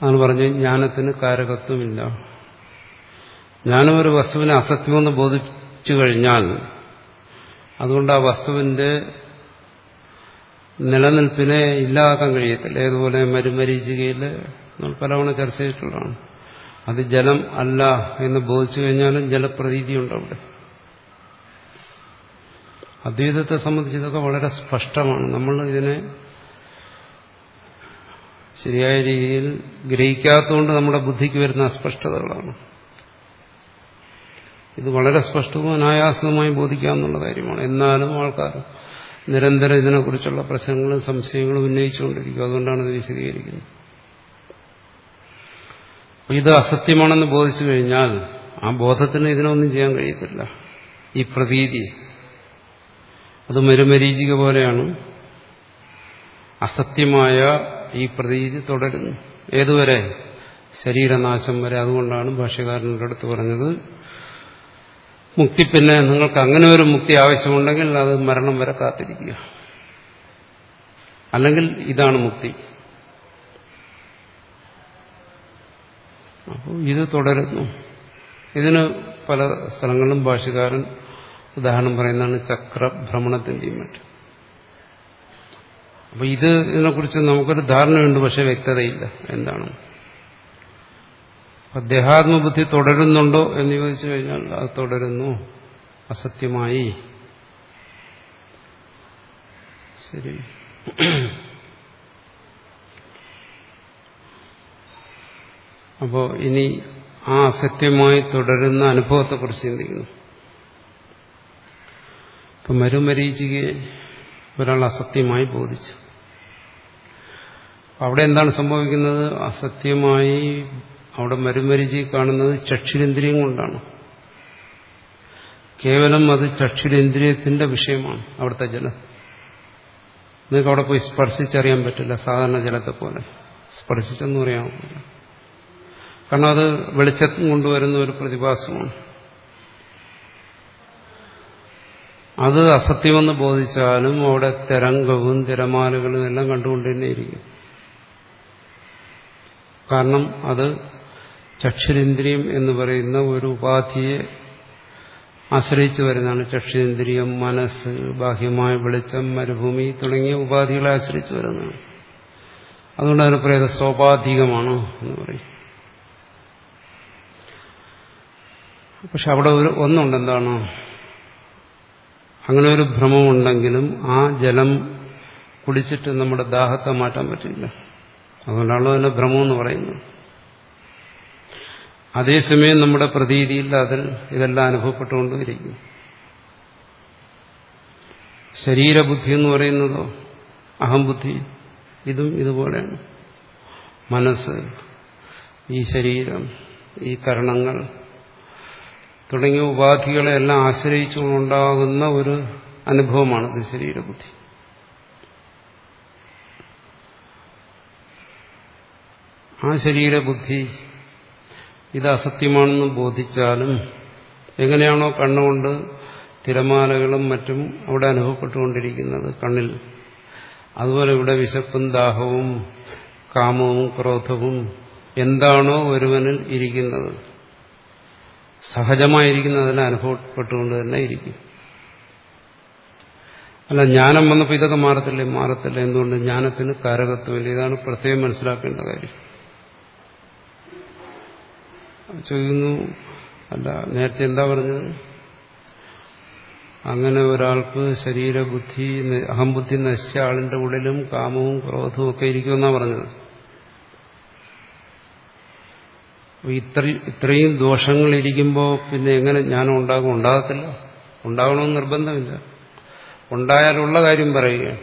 അതാണ് പറഞ്ഞ് ജ്ഞാനത്തിന് കാരകത്വമില്ല ജ്ഞാനം ഒരു വസ്തുവിനെ അസത്യമെന്ന് ബോധിച്ചു കഴിഞ്ഞാൽ അതുകൊണ്ട് ആ വസ്തുവിന്റെ നിലനിൽപ്പിനെ ഇല്ലാതാക്കാൻ കഴിയത്തില്ല ഏതുപോലെ മരുമരീചികയിൽ നമ്മൾ പലവണ ചർച്ച ചെയ്തിട്ടുള്ളതാണ് അത് ജലം അല്ല എന്ന് ബോധിച്ചു കഴിഞ്ഞാലും ജലപ്രതീതിയുണ്ട് അവിടെ അദ്വൈതത്തെ സംബന്ധിച്ച് ഇതൊക്കെ വളരെ സ്പഷ്ടമാണ് നമ്മൾ ഇതിനെ ശരിയായ രീതിയിൽ ഗ്രഹിക്കാത്തതുകൊണ്ട് നമ്മുടെ ബുദ്ധിക്ക് വരുന്ന അസ്പഷ്ടതകളാണ് ഇത് വളരെ സ്പഷ്ടവും അനായാസവുമായി ബോധിക്കാമെന്നുള്ള കാര്യമാണ് എന്നാലും ആൾക്കാർ നിരന്തരം ഇതിനെക്കുറിച്ചുള്ള പ്രശ്നങ്ങളും സംശയങ്ങളും ഉന്നയിച്ചുകൊണ്ടിരിക്കും അതുകൊണ്ടാണ് ഇത് വിശദീകരിക്കുന്നത് ഇത് അസത്യമാണെന്ന് ബോധിച്ചു കഴിഞ്ഞാൽ ആ ബോധത്തിന് ഇതിനൊന്നും ചെയ്യാൻ കഴിയത്തില്ല ഈ പ്രതീതി അത് മരുമരീചിക പോലെയാണ് അസത്യമായ ഈ പ്രതീതി തുടരുന്നു ഏതുവരെ ശരീരനാശം വരെ അതുകൊണ്ടാണ് ഭാഷ്യകാരൻ്റെ അടുത്ത് പറഞ്ഞത് മുക്തി പിന്നെ നിങ്ങൾക്ക് അങ്ങനെ ഒരു മുക്തി ആവശ്യമുണ്ടെങ്കിൽ അത് മരണം വരെ കാത്തിരിക്കുക അല്ലെങ്കിൽ ഇതാണ് മുക്തി അപ്പോൾ ഇത് തുടരുന്നു ഇതിന് പല സ്ഥലങ്ങളിലും ഭാഷകാരൻ ഉദാഹരണം പറയുന്നതാണ് ചക്രഭ്രമണത്തിന്റെയും മറ്റും അപ്പൊ ഇത് ഇതിനെക്കുറിച്ച് നമുക്കൊരു ധാരണയുണ്ട് പക്ഷെ വ്യക്തതയില്ല എന്താണ് അധ്യാത്മബുദ്ധി തുടരുന്നുണ്ടോ എന്ന് ചോദിച്ചു കഴിഞ്ഞാൽ അത് തുടരുന്നു അസത്യമായി ശരി അപ്പോ ഇനി ആ അസത്യമായി തുടരുന്ന അനുഭവത്തെക്കുറിച്ച് ചിന്തിക്കുന്നു ഇപ്പൊ മരുമരീചികയെ ഒരാൾ അസത്യമായി ബോധിച്ചു അവിടെ എന്താണ് സംഭവിക്കുന്നത് അസത്യമായി അവിടെ മരുമരിചി കാണുന്നത് ചക്ഷുരേന്ദ്രിയം കൊണ്ടാണ് കേവലം അത് ചക്ഷുരേന്ദ്രിയത്തിന്റെ വിഷയമാണ് അവിടുത്തെ ജലം നിങ്ങൾക്ക് അവിടെ പോയി സ്പർശിച്ചറിയാൻ പറ്റില്ല സാധാരണ ജലത്തെ പോലെ സ്പർശിച്ചെന്ന് പറയാൻ പറ്റില്ല കാരണം അത് വെളിച്ചം കൊണ്ടുവരുന്ന ഒരു പ്രതിഭാസമാണ് അത് അസത്യമെന്ന് ബോധിച്ചാലും അവിടെ തരംഗവും തിരമാലകളും എല്ലാം കണ്ടുകൊണ്ട് തന്നെ ഇരിക്കും കാരണം അത് ചക്ഷുരേന്ദ്രിയം എന്ന് പറയുന്ന ഒരു ഉപാധിയെ ആശ്രയിച്ചു വരുന്നതാണ് ചക്ഷുരേന്ദ്രിയം മനസ്സ് ബാഹ്യമായ വെളിച്ചം മരുഭൂമി തുടങ്ങിയ ഉപാധികളെ ആശ്രയിച്ചു വരുന്നതാണ് അതുകൊണ്ട് അതിന് പറയുന്നത് സ്വാഭാവികമാണ് എന്ന് പറയും പക്ഷെ അവിടെ ഒരു ഒന്നുണ്ട് എന്താണ് അങ്ങനെ ഒരു ഭ്രമമുണ്ടെങ്കിലും ആ ജലം കുടിച്ചിട്ട് നമ്മുടെ ദാഹത്തെ മാറ്റാൻ പറ്റില്ല അതുകൊണ്ടാണല്ലോ അതിനെ ഭ്രമം എന്ന് പറയുന്നത് അതേസമയം നമ്മുടെ പ്രതീതിയിൽ അതിൽ ഇതെല്ലാം അനുഭവപ്പെട്ടുകൊണ്ടിരിക്കും ശരീരബുദ്ധി എന്ന് പറയുന്നതോ അഹംബുദ്ധി ഇതും ഇതുപോലെയാണ് മനസ്സ് ഈ ശരീരം ഈ കരണങ്ങൾ തുടങ്ങിയ ഉപാധികളെ എല്ലാം ആശ്രയിച്ചുകൊണ്ടുണ്ടാകുന്ന ഒരു അനുഭവമാണിത് ശരീരബുദ്ധി ആ ശരീരബുദ്ധി ഇത് അസത്യമാണെന്ന് ബോധിച്ചാലും എങ്ങനെയാണോ കണ്ണുകൊണ്ട് തിരമാലകളും മറ്റും അവിടെ അനുഭവപ്പെട്ടുകൊണ്ടിരിക്കുന്നത് കണ്ണിൽ അതുപോലെ ഇവിടെ വിശപ്പും ദാഹവും കാമവും ക്രോധവും എന്താണോ ഒരുവനിൽ ഇരിക്കുന്നത് സഹജമായിരിക്കുന്നതിനെ അനുഭവപ്പെട്ടുകൊണ്ട് തന്നെ ഇരിക്കും അല്ല ജ്ഞാനം വന്നപ്പോൾ ഇതൊക്കെ മാറത്തില്ലേ മാറത്തില്ല എന്തുകൊണ്ട് ജ്ഞാനത്തിന് കാരകത്വമില്ല ഇതാണ് പ്രത്യേകം മനസ്സിലാക്കേണ്ട കാര്യം ചോദിക്കുന്നു അല്ല നേരത്തെ എന്താ പറഞ്ഞത് അങ്ങനെ ഒരാൾക്ക് ശരീരബുദ്ധി അഹംബുദ്ധി നശിച്ച ആളിന്റെ ഉള്ളിലും കാമവും ക്രോധവും ഒക്കെ ഇരിക്കുമെന്നാ പറഞ്ഞത് ഇത്ര ഇത്രയും ദോഷങ്ങൾ ഇരിക്കുമ്പോൾ പിന്നെ എങ്ങനെ ജ്ഞാനം ഉണ്ടാകും ഉണ്ടാകത്തില്ല ഉണ്ടാകണമെന്ന് നിർബന്ധമില്ല ഉണ്ടായാലുള്ള കാര്യം പറയുകയാണ്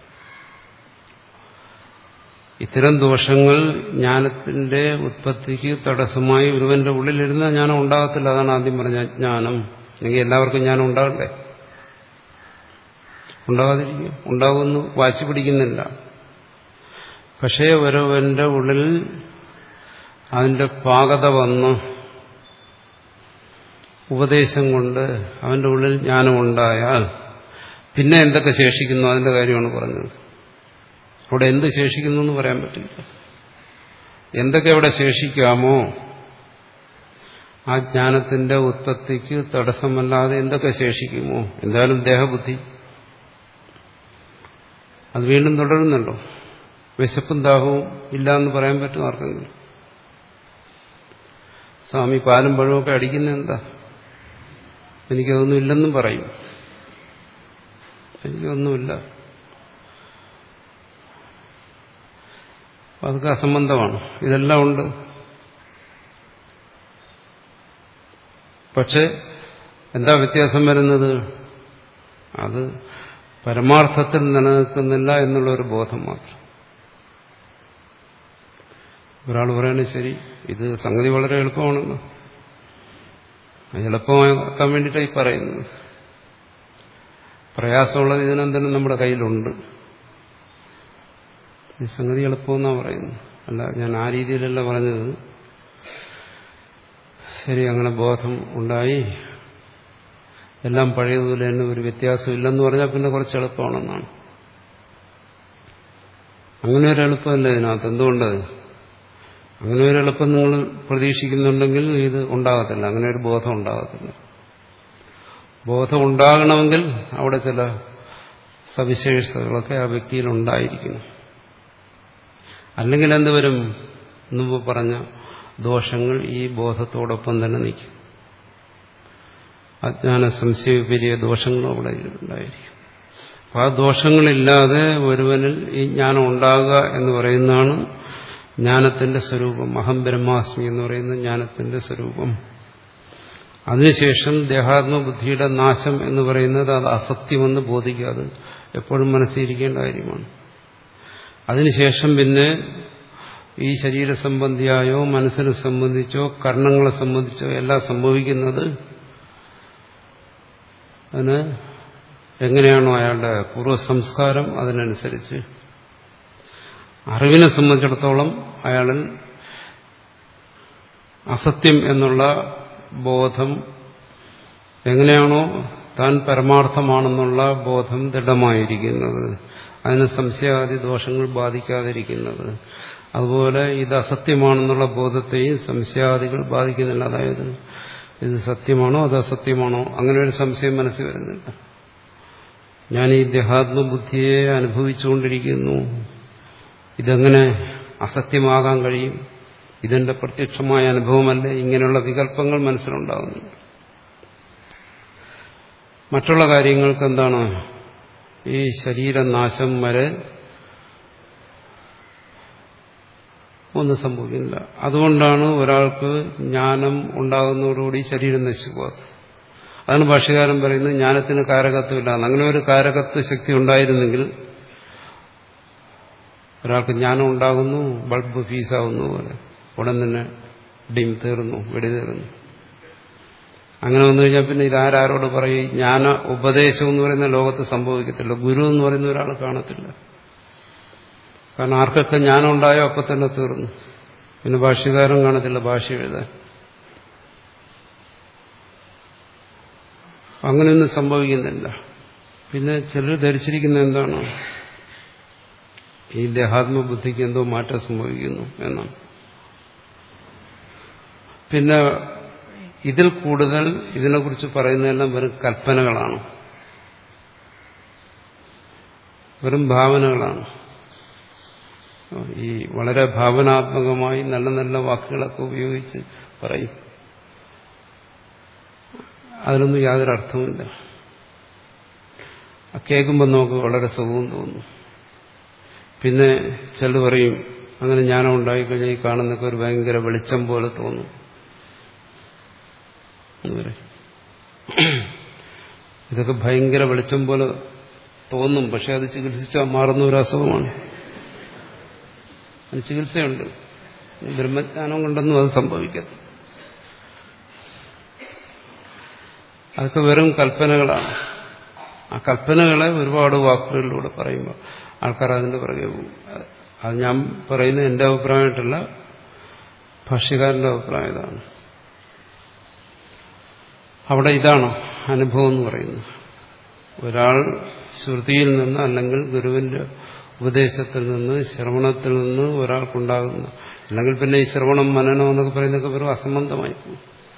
ഇത്തരം ദോഷങ്ങൾ ജ്ഞാനത്തിന്റെ ഉത്പത്തിക്ക് തടസ്സമായി ഒരുവന്റെ ഉള്ളിലിരുന്ന ജ്ഞാനം ഉണ്ടാകത്തില്ല അതാണ് ആദ്യം പറഞ്ഞ ജ്ഞാനം അല്ലെങ്കിൽ എല്ലാവർക്കും ജ്ഞാനം ഉണ്ടാകണ്ടേ ഉണ്ടാകാതിരിക്കും ഉണ്ടാകുമെന്ന് വാശി പിടിക്കുന്നില്ല പക്ഷേ ഒരുവന്റെ ഉള്ളിൽ അതിന്റെ പാകത വന്ന് ഉപദേശം കൊണ്ട് അവന്റെ ഉള്ളിൽ ജ്ഞാനം ഉണ്ടായാൽ പിന്നെ എന്തൊക്കെ ശേഷിക്കുന്നു അതിന്റെ കാര്യമാണ് പറഞ്ഞത് അവിടെ എന്ത് ശേഷിക്കുന്നു എന്ന് പറയാൻ പറ്റില്ല എന്തൊക്കെ അവിടെ ശേഷിക്കാമോ ആ ജ്ഞാനത്തിന്റെ ഉത്പത്തിക്ക് തടസ്സമല്ലാതെ എന്തൊക്കെ ശേഷിക്കുമോ എന്തായാലും ദേഹബുദ്ധി അത് വീണ്ടും തുടരുന്നല്ലോ വിശപ്പും ദാഹവും ഇല്ല എന്ന് പറയാൻ പറ്റും ആർക്കെങ്കിലും സ്വാമി പാലും പഴമൊക്കെ അടിക്കുന്ന എന്താ എനിക്കതൊന്നും ഇല്ലെന്നും പറയും എനിക്കൊന്നുമില്ല അതൊക്കെ അസംബന്ധമാണ് ഇതെല്ലാം ഉണ്ട് പക്ഷെ എന്താ വ്യത്യാസം വരുന്നത് അത് പരമാർത്ഥത്തിൽ നിലനിൽക്കുന്നില്ല എന്നുള്ള ഒരു ബോധം മാത്രം ഒരാൾ പറയുന്നത് ശരി ഇത് സംഗതി വളരെ എളുപ്പമാണല്ലോ എളുപ്പമാക്കാൻ വേണ്ടിയിട്ടായി പറയുന്നത് പ്രയാസമുള്ളത് ഇതിനെന്തെങ്കിലും നമ്മുടെ കയ്യിലുണ്ട് ഈ സംഗതി എളുപ്പമെന്നാണ് പറയുന്നത് അല്ല ഞാൻ ആ രീതിയിലല്ല പറഞ്ഞത് ശരി അങ്ങനെ ബോധം ഉണ്ടായി എല്ലാം പഴയതുപോലെ തന്നെ ഒരു വ്യത്യാസമില്ലെന്ന് പറഞ്ഞാൽ പിന്നെ കുറച്ച് എളുപ്പമാണെന്നാണ് അങ്ങനെ ഒരു എളുപ്പമല്ല ഇതിനകത്ത് എന്തുകൊണ്ട് അങ്ങനെ ഒരു എളുപ്പം നിങ്ങൾ പ്രതീക്ഷിക്കുന്നുണ്ടെങ്കിൽ ഇത് ഉണ്ടാകത്തില്ല അങ്ങനെ ഒരു ബോധം ഉണ്ടാകത്തില്ല ബോധം ഉണ്ടാകണമെങ്കിൽ അവിടെ ചില സവിശേഷതകളൊക്കെ ആ വ്യക്തിയിൽ ഉണ്ടായിരിക്കണം അല്ലെങ്കിൽ എന്തുവരും മുമ്പ് പറഞ്ഞ ദോഷങ്ങൾ ഈ ബോധത്തോടൊപ്പം തന്നെ നിൽക്കും അജ്ഞാന സംശയപരിയ ദോഷങ്ങളും അവിടെ ഉണ്ടായിരിക്കും അപ്പം ആ ദോഷങ്ങളില്ലാതെ ഒരുവനിൽ ഈ ജ്ഞാനം ഉണ്ടാകുക എന്ന് പറയുന്നതാണ് ജ്ഞാനത്തിന്റെ സ്വരൂപം അഹം ബ്രഹ്മാസ്മി എന്ന് പറയുന്ന ജ്ഞാനത്തിന്റെ സ്വരൂപം അതിനുശേഷം ദേഹാത്മബുദ്ധിയുടെ നാശം എന്ന് പറയുന്നത് അത് അസത്യമെന്ന് ബോധിക്കുക അത് എപ്പോഴും മനസ്സിരിക്കേണ്ട കാര്യമാണ് അതിനുശേഷം പിന്നെ ഈ ശരീര സംബന്ധിയായോ മനസ്സിനെ സംബന്ധിച്ചോ കർണങ്ങളെ സംബന്ധിച്ചോ എല്ലാം സംഭവിക്കുന്നത് അതിന് എങ്ങനെയാണോ അയാളുടെ പൂർവ്വസംസ്കാരം അതിനനുസരിച്ച് അറിവിനെ സംബന്ധിച്ചിടത്തോളം അയാളിൽ അസത്യം എന്നുള്ള ബോധം എങ്ങനെയാണോ താൻ പരമാർത്ഥമാണെന്നുള്ള ബോധം ദൃഢമായിരിക്കുന്നത് അതിന് സംശയാദി ദോഷങ്ങൾ ബാധിക്കാതിരിക്കുന്നത് അതുപോലെ ഇത് അസത്യമാണെന്നുള്ള ബോധത്തെയും സംശയാദികൾ ബാധിക്കുന്നില്ല അതായത് ഇത് സത്യമാണോ അത് അസത്യമാണോ അങ്ങനെ ഒരു സംശയം മനസ്സിൽ വരുന്നില്ല ഞാൻ ഈ ദേഹാത്മബുദ്ധിയെ അനുഭവിച്ചുകൊണ്ടിരിക്കുന്നു ഇതെങ്ങനെ അസത്യമാകാൻ കഴിയും ഇതെന്റെ പ്രത്യക്ഷമായ അനുഭവമല്ലേ ഇങ്ങനെയുള്ള വികല്പങ്ങൾ മനസ്സിലുണ്ടാകുന്നു മറ്റുള്ള കാര്യങ്ങൾക്ക് എന്താണ് ഈ ശരീരനാശം വരെ ഒന്നും സംഭവിക്കുന്നില്ല അതുകൊണ്ടാണ് ഒരാൾക്ക് ജ്ഞാനം ഉണ്ടാകുന്നതോടുകൂടി ശരീരം നശിപ്പോകാത്തത് അതാണ് ഭാഷ്യകാരൻ പറയുന്നത് ജ്ഞാനത്തിന് കാരകത്വമില്ല അങ്ങനെ ഒരു കാരകത്വ ശക്തി ഉണ്ടായിരുന്നെങ്കിൽ ഒരാൾക്ക് ജ്ഞാനം ഉണ്ടാകുന്നു ബൾബ് ഫീസാവുന്നു പോലെ ഉടൻ തന്നെ ഡിം തീർന്നു വെടി തീർന്നു അങ്ങനെ വന്നു കഴിഞ്ഞാൽ പിന്നെ ഇതാരാരോട് പറയും ജ്ഞാന ഉപദേശം എന്ന് പറയുന്ന ലോകത്ത് സംഭവിക്കത്തില്ല ഗുരു എന്ന് പറയുന്ന ഒരാൾ കാണത്തില്ല കാരണം ആർക്കൊക്കെ ജ്ഞാനം ഉണ്ടായോ അപ്പം തന്നെ തീർന്നു പിന്നെ ഭാഷ്യകാരൻ കാണത്തില്ല ഭാഷ എഴുതാൻ അങ്ങനെയൊന്നും സംഭവിക്കുന്നില്ല പിന്നെ ചിലർ ധരിച്ചിരിക്കുന്ന എന്താണ് ഈ ദേഹാത്മബുദ്ധിക്ക് എന്തോ മാറ്റം സംഭവിക്കുന്നു എന്നാണ് പിന്നെ ഇതിൽ കൂടുതൽ ഇതിനെക്കുറിച്ച് പറയുന്നതെല്ലാം വെറും കൽപ്പനകളാണ് വെറും ഭാവനകളാണ് ഈ വളരെ ഭാവനാത്മകമായി നല്ല നല്ല വാക്കുകളൊക്കെ ഉപയോഗിച്ച് പറയും അതിനൊന്നും യാതൊരു അർത്ഥവുമില്ല കേൾക്കുമ്പോൾ നമുക്ക് വളരെ സുഖവും തോന്നും പിന്നെ ചിലർ പറയും അങ്ങനെ ജ്ഞാനം ഉണ്ടായിക്കഴിഞ്ഞാൽ ഈ കാണുന്നൊക്കെ ഒരു ഭയങ്കര വെളിച്ചം പോലെ തോന്നും എന്ന് പറയും ഇതൊക്കെ ഭയങ്കര വെളിച്ചം പോലെ തോന്നും പക്ഷെ അത് ചികിത്സിച്ചാൽ മാറുന്ന ഒരു അസുഖമാണ് അതിന് ചികിത്സയുണ്ട് ബ്രഹ്മജ്ഞാനം കൊണ്ടൊന്നും അത് സംഭവിക്കത്തില്ല അതൊക്കെ വെറും കൽപ്പനകളാണ് ആ കൽപ്പനകളെ ഒരുപാട് വാക്കുകളിലൂടെ പറയുമ്പോൾ ആൾക്കാർ അതിന്റെ പുറകെ പോകും അത് ഞാൻ പറയുന്നത് എന്റെ അഭിപ്രായമായിട്ടല്ല ഭാഷ്യക്കാരന്റെ അഭിപ്രായം ഇതാണ് അവിടെ ഇതാണ് അനുഭവം എന്ന് പറയുന്നത് ഒരാൾ ശ്രുതിയിൽ നിന്ന് അല്ലെങ്കിൽ ഗുരുവിന്റെ ഉപദേശത്തിൽ നിന്ന് ശ്രവണത്തിൽ നിന്ന് ഒരാൾക്കുണ്ടാകുന്ന അല്ലെങ്കിൽ പിന്നെ ഈ ശ്രവണം മനനം എന്നൊക്കെ പറയുന്നതൊക്കെ വെറും അസംബന്ധമായി പോകും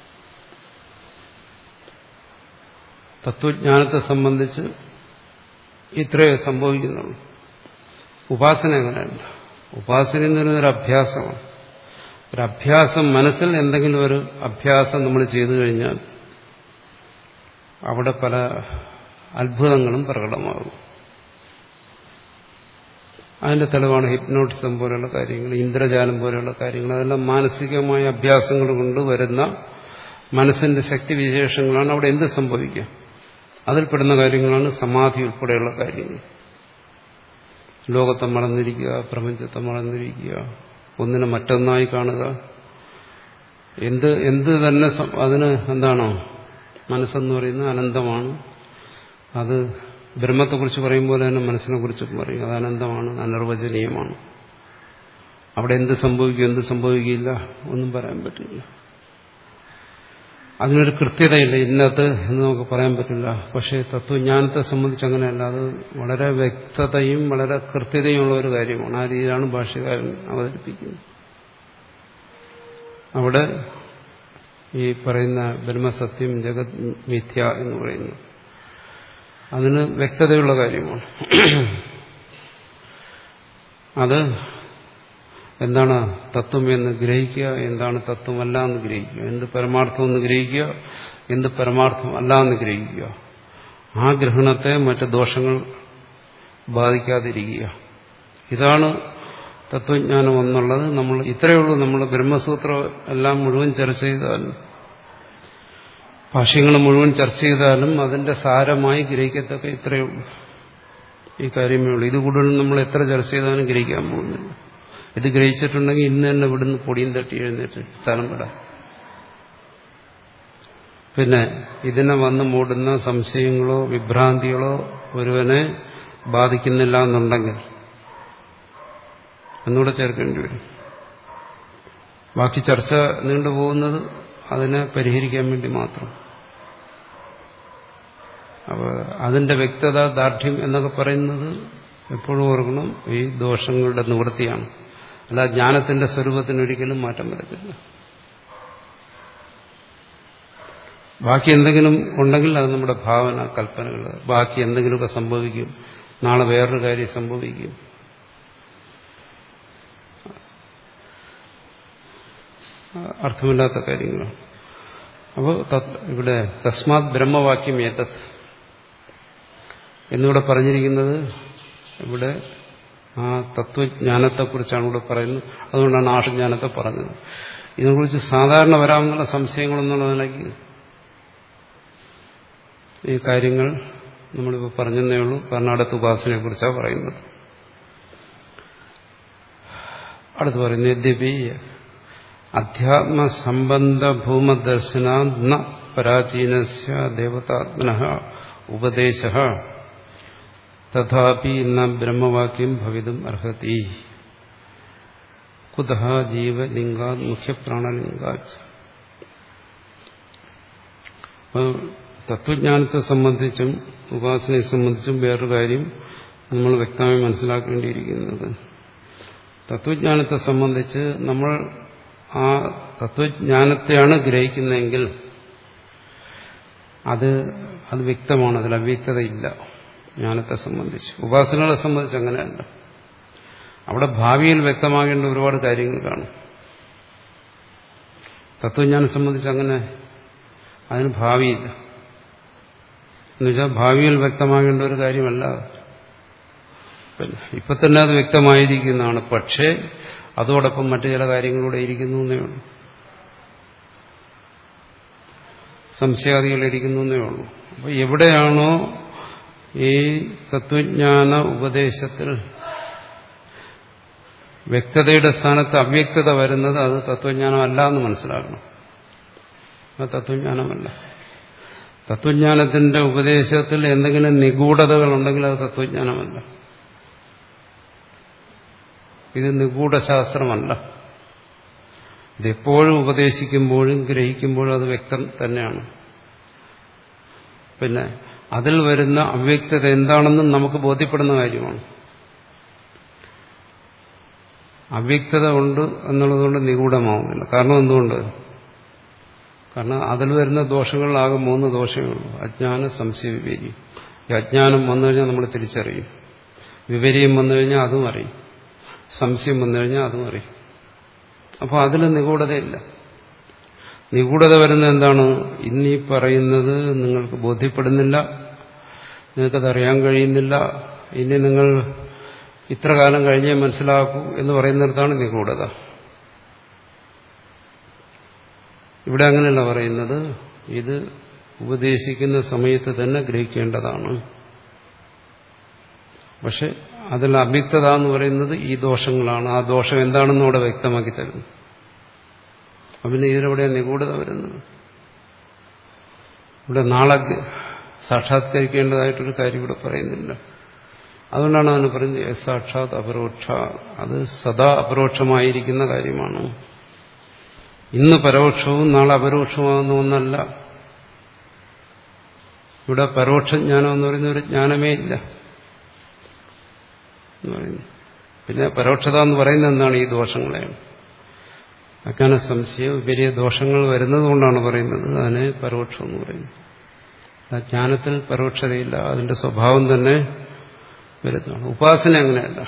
തത്വജ്ഞാനത്തെ സംബന്ധിച്ച് ഇത്രയേ സംഭവിക്കുന്നുള്ളൂ ഉപാസന അങ്ങനെയല്ല ഉപാസന എന്ന് പറയുന്നത് ഒരു അഭ്യാസമാണ് ഒരു അഭ്യാസം മനസ്സിൽ എന്തെങ്കിലും ഒരു അഭ്യാസം നമ്മൾ ചെയ്തു കഴിഞ്ഞാൽ അവിടെ പല അത്ഭുതങ്ങളും പ്രകടമാകും അതിന്റെ തെളിവാണ് ഹിപ്നോട്ടിസം പോലെയുള്ള കാര്യങ്ങൾ ഇന്ദ്രജാലം പോലെയുള്ള കാര്യങ്ങൾ അതെല്ലാം മാനസികമായ അഭ്യാസങ്ങൾ കൊണ്ട് വരുന്ന മനസ്സിന്റെ ശക്തി വിശേഷങ്ങളാണ് അവിടെ എന്ത് സംഭവിക്കുക അതിൽപ്പെടുന്ന കാര്യങ്ങളാണ് സമാധി ഉൾപ്പെടെയുള്ള കാര്യങ്ങൾ ലോകത്തെ മറന്നിരിക്കുക പ്രപഞ്ചത്തെ മറന്നിരിക്കുക ഒന്നിനെ മറ്റൊന്നായി കാണുക എന്ത് എന്ത് തന്നെ അതിന് എന്താണോ മനസ്സെന്ന് പറയുന്നത് അനന്തമാണ് അത് ബ്രഹ്മത്തെക്കുറിച്ച് പറയുമ്പോൾ തന്നെ മനസ്സിനെ കുറിച്ചും പറയും അത് അനന്തമാണ് അനിർവചനീയമാണ് അവിടെ എന്ത് സംഭവിക്കും എന്ത് സംഭവിക്കില്ല ഒന്നും പറയാൻ പറ്റില്ല അതിനൊരു കൃത്യതയില്ല ഇന്നത്ത് എന്ന് നമുക്ക് പറയാൻ പറ്റില്ല പക്ഷേ തത്വജ്ഞാനത്തെ സംബന്ധിച്ച് അങ്ങനെയല്ല അത് വളരെ വ്യക്തതയും വളരെ കൃത്യതയുമുള്ള ഒരു കാര്യമാണ് ആ രീതിയിലാണ് ഭാഷ്യകാരൻ അവതരിപ്പിക്കുന്നത് അവിടെ ഈ പറയുന്ന ബ്രഹ്മസത്യം ജഗത് മിഥ്യ എന്ന് പറയുന്നു അതിന് വ്യക്തതയുള്ള കാര്യമാണ് അത് എന്താണ് തത്വം എന്ന് ഗ്രഹിക്കുക എന്താണ് തത്വമല്ല എന്ന് ഗ്രഹിക്കുക എന്ത് പരമാർത്ഥം എന്ന് ഗ്രഹിക്കുക എന്ത് പരമാർത്ഥം അല്ല എന്ന് ഗ്രഹിക്കുക ആ ഗ്രഹണത്തെ മറ്റ് ദോഷങ്ങൾ ബാധിക്കാതിരിക്കുക ഇതാണ് തത്വജ്ഞാനം എന്നുള്ളത് നമ്മൾ ഇത്രയേ ഉള്ളൂ നമ്മൾ ബ്രഹ്മസൂത്രം എല്ലാം മുഴുവൻ ചർച്ച ചെയ്താലും ഭാഷ്യങ്ങൾ മുഴുവൻ ചർച്ച ചെയ്താലും അതിന്റെ സാരമായി ഗ്രഹിക്കത്തക്ക ഇത്രയേ ഉള്ളൂ ഈ കാര്യമേ ഉള്ളൂ ഇത് കൂടുതൽ നമ്മൾ എത്ര ചർച്ച ചെയ്താലും ഗ്രഹിക്കാൻ പോകുന്നില്ല ഇത് ഗ്രഹിച്ചിട്ടുണ്ടെങ്കിൽ ഇന്ന് തന്നെ ഇവിടുന്ന് പൊടിയും തട്ടി എഴുന്നേറ്റ് സ്ഥലം വിടാം പിന്നെ ഇതിനെ വന്ന് മൂടുന്ന സംശയങ്ങളോ വിഭ്രാന്തികളോ ഒരുവനെ ബാധിക്കുന്നില്ല എന്നുണ്ടെങ്കിൽ എന്നൂടെ ചേർക്കേണ്ടി വരും ബാക്കി ചർച്ച നീണ്ടുപോകുന്നത് അതിനെ പരിഹരിക്കാൻ വേണ്ടി മാത്രം അപ്പോൾ അതിന്റെ വ്യക്തത ദാർഢ്യം എന്നൊക്കെ പറയുന്നത് എപ്പോഴും ഓർക്കണം ഈ ദോഷങ്ങളുടെ നിവൃത്തിയാണ് അല്ല ജ്ഞാനത്തിന്റെ സ്വരൂപത്തിന് ഒരിക്കലും മാറ്റം വരത്തില്ല ബാക്കി എന്തെങ്കിലും ഉണ്ടെങ്കിൽ അത് നമ്മുടെ ഭാവന കൽപ്പനകൾ ബാക്കി എന്തെങ്കിലുമൊക്കെ സംഭവിക്കും നാളെ വേറൊരു കാര്യം സംഭവിക്കും അർത്ഥമില്ലാത്ത കാര്യങ്ങളാണ് അപ്പോൾ ഇവിടെ തസ്മാത് ബ്രഹ്മവാക്യം ഏതത് എന്നിവിടെ പറഞ്ഞിരിക്കുന്നത് ഇവിടെ ആ തത്വജ്ഞാനത്തെക്കുറിച്ചാണ് ഇവിടെ പറയുന്നത് അതുകൊണ്ടാണ് ആഷജ്ഞാനത്തെ പറഞ്ഞത് ഇതിനെക്കുറിച്ച് സാധാരണ വരാമെന്നുള്ള സംശയങ്ങളെന്നുള്ള നിലയ്ക്ക് ഈ കാര്യങ്ങൾ നമ്മളിപ്പോൾ പറഞ്ഞതേ ഉള്ളൂ കാരണം അടുത്ത ഉപാസനയെ കുറിച്ചാണ് പറയുന്നത് അടുത്ത് പറയുന്നു യദ്യപി അധ്യാത്മസംബന്ധ ഭൂമദർശന പരാചീനസ്യ ദേവതാത്മന ഉപദേശ തഥാപി ന ബ്രഹ്മവാക്യം ഭവിതും അർഹതി കുത ജീവലിംഗാത് മുഖ്യപ്രാണലിംഗാത് തത്വജ്ഞാനത്തെ സംബന്ധിച്ചും ഉപാസനയെ സംബന്ധിച്ചും വേറൊരു കാര്യം നമ്മൾ വ്യക്തമായി മനസ്സിലാക്കേണ്ടിയിരിക്കുന്നത് തത്വജ്ഞാനത്തെ സംബന്ധിച്ച് നമ്മൾ ആ തത്വജ്ഞാനത്തെയാണ് ഗ്രഹിക്കുന്നതെങ്കിൽ അത് അത് വ്യക്തമാണ് അതിൽ അവ്യക്തതയില്ല ജ്ഞാനത്തെ സംബന്ധിച്ച് ഉപാസനകളെ സംബന്ധിച്ച് അങ്ങനെയല്ല അവിടെ ഭാവിയിൽ വ്യക്തമാകേണ്ട ഒരുപാട് കാര്യങ്ങൾ കാണും തത്വജ്ഞാനം സംബന്ധിച്ച് അങ്ങനെ അതിന് ഭാവിയില്ല എന്നുവെച്ചാൽ ഭാവിയിൽ വ്യക്തമാകേണ്ട ഒരു കാര്യമല്ല പിന്നെ ഇപ്പൊ തന്നെ അത് വ്യക്തമായിരിക്കുന്നതാണ് പക്ഷേ അതോടൊപ്പം മറ്റു ചില കാര്യങ്ങളൂടെ ഇരിക്കുന്നു എന്നേ ഉള്ളൂ സംശയാദികൾ ഇരിക്കുന്നു എന്നേ ഉള്ളൂ അപ്പൊ എവിടെയാണോ ഈ തത്വജ്ഞാന ഉപദേശത്തിൽ വ്യക്തതയുടെ സ്ഥാനത്ത് അവ്യക്തത വരുന്നത് അത് തത്വജ്ഞാനമല്ല എന്ന് മനസ്സിലാക്കണം അത് തത്വജ്ഞാനമല്ല തത്വജ്ഞാനത്തിന്റെ ഉപദേശത്തിൽ എന്തെങ്കിലും നിഗൂഢതകളുണ്ടെങ്കിൽ അത് തത്വജ്ഞാനമല്ല ഇത് നിഗൂഢശാസ്ത്രമല്ല ഇതെപ്പോഴും ഉപദേശിക്കുമ്പോഴും ഗ്രഹിക്കുമ്പോഴും അത് വ്യക്തം തന്നെയാണ് പിന്നെ അതിൽ വരുന്ന അവ്യക്തത എന്താണെന്നും നമുക്ക് ബോധ്യപ്പെടുന്ന കാര്യമാണ് അവ്യക്തത ഉണ്ട് എന്നുള്ളതുകൊണ്ട് നിഗൂഢമാവുന്നില്ല കാരണം എന്തുകൊണ്ട് കാരണം അതിൽ വരുന്ന ദോഷങ്ങളിലാകെ മൂന്ന് ദോഷമേ ഉള്ളൂ അജ്ഞാന സംശയ വിവേരി ഈ അജ്ഞാനം വന്നു കഴിഞ്ഞാൽ നമ്മൾ തിരിച്ചറിയും വിപര്യം വന്നു കഴിഞ്ഞാൽ അതും അറിയും സംശയം വന്നു കഴിഞ്ഞാൽ അതും അറിയും അപ്പോൾ അതിൽ നിഗൂഢതയില്ല നിഗൂഢത വരുന്ന എന്താണ് ഇന്നീ പറയുന്നത് നിങ്ങൾക്ക് ബോധ്യപ്പെടുന്നില്ല നിങ്ങൾക്കത് അറിയാൻ കഴിയുന്നില്ല ഇനി നിങ്ങൾ ഇത്ര കാലം കഴിഞ്ഞേ മനസ്സിലാക്കൂ എന്ന് പറയുന്നിടത്താണ് നിഗൂഢത ഇവിടെ അങ്ങനെയല്ല പറയുന്നത് ഇത് ഉപദേശിക്കുന്ന സമയത്ത് തന്നെ ഗ്രഹിക്കേണ്ടതാണ് പക്ഷെ അതിൽ അവ്യക്തത എന്ന് പറയുന്നത് ഈ ദോഷങ്ങളാണ് ആ ദോഷം എന്താണെന്ന് അവിടെ വ്യക്തമാക്കി തരുന്നു പിന്നെ ഇതിലെവിടെയാണ് നിഗൂഢത വരുന്നത് ഇവിടെ നാളെ സാക്ഷാത്കരിക്കേണ്ടതായിട്ടൊരു കാര്യം ഇവിടെ പറയുന്നില്ല അതുകൊണ്ടാണ് അവന് പറയുന്നത് സാക്ഷാത് അപരോക്ഷ അത് സദാ അപരോക്ഷമായിരിക്കുന്ന കാര്യമാണ് ഇന്ന് പരോക്ഷവും നാളെ അപരോക്ഷമാകുന്ന ഒന്നല്ല ഇവിടെ പരോക്ഷജ്ഞാനം എന്ന് പറയുന്ന ഒരു ജ്ഞാനമേ ഇല്ല എന്ന് പറയുന്നു പിന്നെ പരോക്ഷത എന്ന് പറയുന്നത് എന്താണ് ഈ ദോഷങ്ങളെയാണ് അജ്ഞാന സംശയം വലിയ ദോഷങ്ങൾ വരുന്നത് കൊണ്ടാണ് പറയുന്നത് അതിനെ പരോക്ഷം എന്ന് പറയുന്നത് ആ ജ്ഞാനത്തിൽ പരോക്ഷതയില്ല അതിന്റെ സ്വഭാവം തന്നെ വരുന്നതാണ് ഉപാസന അങ്ങനെയല്ല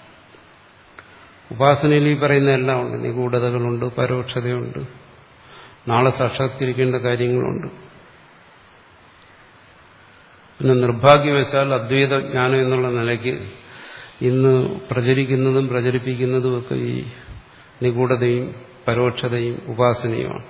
ഉപാസനയിൽ ഈ പറയുന്ന എല്ലാം ഉണ്ട് നിഗൂഢതകളുണ്ട് പരോക്ഷതയുണ്ട് നാളെ സാക്ഷാത്കരിക്കേണ്ട കാര്യങ്ങളുണ്ട് പിന്നെ നിർഭാഗ്യവശാൽ അദ്വൈത ജ്ഞാനം എന്നുള്ള നിലയ്ക്ക് ഇന്ന് പ്രചരിക്കുന്നതും പ്രചരിപ്പിക്കുന്നതുമൊക്കെ ഈ നിഗൂഢതയും പരോക്ഷതയും ഉപാസനയുമാണ്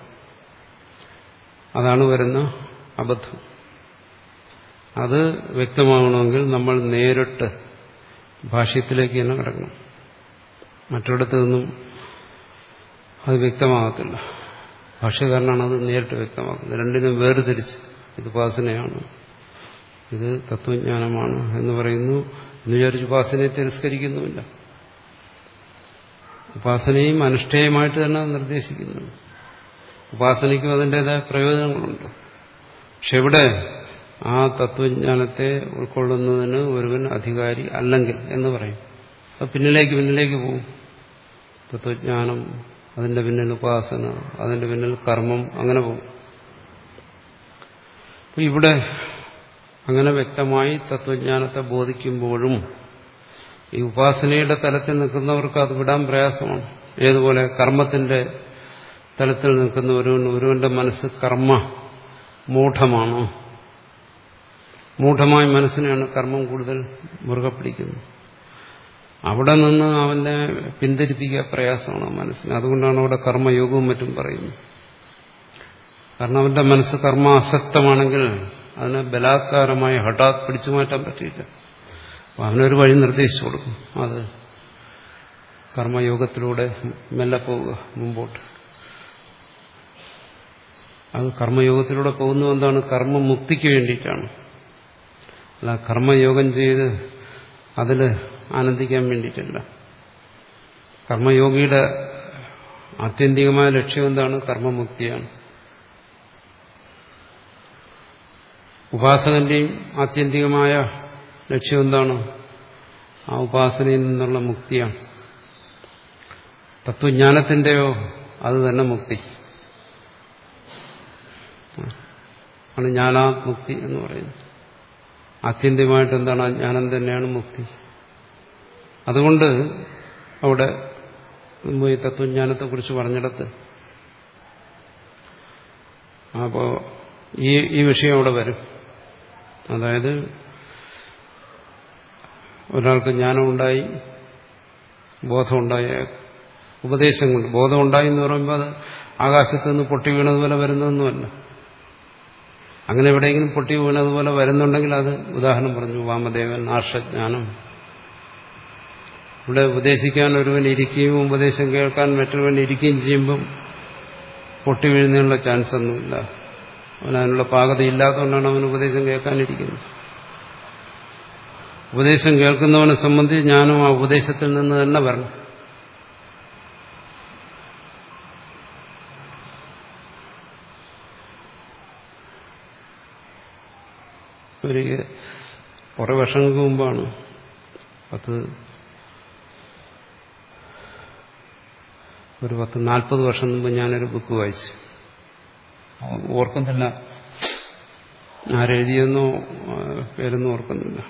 അതാണ് വരുന്ന അബദ്ധം അത് വ്യക്തമാകണമെങ്കിൽ നമ്മൾ നേരിട്ട് ഭാഷ്യത്തിലേക്ക് തന്നെ കിടക്കണം മറ്റിടത്തു നിന്നും അത് വ്യക്തമാകത്തില്ല ഭാഷ്യകാരനാണ് അത് നേരിട്ട് വ്യക്തമാക്കുന്നത് രണ്ടിനും വേർതിരിച്ച് ഇത് ഉപാസനയാണ് ഇത് തത്വജ്ഞാനമാണ് എന്ന് പറയുന്നു എന്ന് വിചാരിച്ച് ഉപാസനയെ തിരസ്കരിക്കുന്നുമില്ല ഉപാസനയും അനുഷ്ഠേയമായിട്ട് തന്നെ നിർദ്ദേശിക്കുന്നു ഉപാസനയ്ക്കും അതിൻ്റെതായ പ്രയോജനങ്ങളുണ്ട് പക്ഷെ ഇവിടെ ആ തത്വജ്ഞാനത്തെ ഉൾക്കൊള്ളുന്നതിന് ഒരുവൻ അധികാരി അല്ലെങ്കിൽ എന്ന് പറയും അത് പിന്നിലേക്ക് പിന്നിലേക്ക് പോകും തത്വജ്ഞാനം അതിന്റെ പിന്നിൽ ഉപാസന അതിന്റെ പിന്നിൽ കർമ്മം അങ്ങനെ പോകും അപ്പൊ ഇവിടെ അങ്ങനെ വ്യക്തമായി തത്വജ്ഞാനത്തെ ബോധിക്കുമ്പോഴും ഈ ഉപാസനയുടെ തലത്തിൽ നിൽക്കുന്നവർക്ക് അത് വിടാൻ പ്രയാസമാണ് ഏതുപോലെ കർമ്മത്തിന്റെ തലത്തിൽ നിൽക്കുന്ന ഒരുവൻ ഒരുവന്റെ മനസ്സ് കർമ്മ മൂഢമാണോ മൂഢമായ മനസ്സിനെയാണ് കർമ്മം കൂടുതൽ മുറുകെ പിടിക്കുന്നത് അവിടെ നിന്ന് അവനെ പിന്തിരിപ്പിക്കുക പ്രയാസമാണ് മനസ്സിന് അതുകൊണ്ടാണ് അവിടെ കർമ്മയോഗവും മറ്റും പറയുന്നത് കാരണം അവന്റെ മനസ്സ് കർമാസക്തമാണെങ്കിൽ അതിനെ ബലാത്കാരമായി ഹഠാത് പിടിച്ചു മാറ്റാൻ പറ്റില്ല അപ്പം അവനൊരു വഴി നിർദ്ദേശിച്ചു കൊടുക്കും അത് കർമ്മയോഗത്തിലൂടെ മെല്ലെ പോവുക മുമ്പോട്ട് അത് കർമ്മയോഗത്തിലൂടെ പോകുന്നു എന്താണ് കർമ്മമുക്തിക്ക് വേണ്ടിയിട്ടാണ് അല്ല കർമ്മയോഗം ചെയ്ത് അതിൽ ആനന്ദിക്കാൻ വേണ്ടിയിട്ടല്ല കർമ്മയോഗിയുടെ ആത്യന്തികമായ ലക്ഷ്യം എന്താണ് കർമ്മമുക്തിയാണ് ഉപാസകന്റെയും ആത്യന്തികമായ ലക്ഷ്യം എന്താണ് ആ ഉപാസനയിൽ നിന്നുള്ള മുക്തിയാണ് തത്വജ്ഞാനത്തിന്റെയോ അത് തന്നെ മുക്തി ആണ് ജ്ഞാനാമുക്തി എന്ന് പറയുന്നത് ആത്യന്തികമായിട്ട് എന്താണ് ആ ജ്ഞാനം തന്നെയാണ് മുക്തി അതുകൊണ്ട് അവിടെ മുമ്പ് ഈ തത്വജ്ഞാനത്തെക്കുറിച്ച് പറഞ്ഞിടത്ത് അപ്പോൾ ഈ ഈ വിഷയം അവിടെ വരും അതായത് ഒരാൾക്ക് ജ്ഞാനമുണ്ടായി ബോധമുണ്ടായ ഉപദേശം കൊണ്ട് ബോധമുണ്ടായി എന്ന് പറയുമ്പോൾ അത് ആകാശത്ത് നിന്ന് പൊട്ടി വീണതുപോലെ വരുന്നതൊന്നുമല്ല അങ്ങനെ എവിടെയെങ്കിലും പൊട്ടി വീണതുപോലെ വരുന്നുണ്ടെങ്കിൽ അത് ഉദാഹരണം പറഞ്ഞു വാമദേവൻ ആർഷജ്ഞാനം ഇവിടെ ഉപദേശിക്കാൻ ഒരുവൻ ഇരിക്കുകയും ഉപദേശം കേൾക്കാൻ മറ്റൊരുവൻ ഇരിക്കുകയും ചെയ്യുമ്പം പൊട്ടി വീഴുന്നതിനുള്ള ചാൻസ് ഒന്നുമില്ല അവൻ അതിനുള്ള പാകത ഇല്ലാത്തതുകൊണ്ടാണ് അവൻ ഉപദേശം കേൾക്കാനിരിക്കുന്നത് ഉപദേശം കേൾക്കുന്നവനെ സംബന്ധിച്ച് ഞാനും ആ ഉപദേശത്തിൽ നിന്ന് തന്നെ വരണം ഒരു കുറെ വർഷങ്ങൾക്ക് മുമ്പാണ് പത്ത് ഒരു പത്ത് നാൽപ്പത് വർഷം മുമ്പ് ഞാനൊരു ബുക്ക് വായിച്ചു ഓർക്കുന്നില്ല ആരെഴുതിയെന്നോ പേരൊന്നും ഓർക്കുന്നില്ല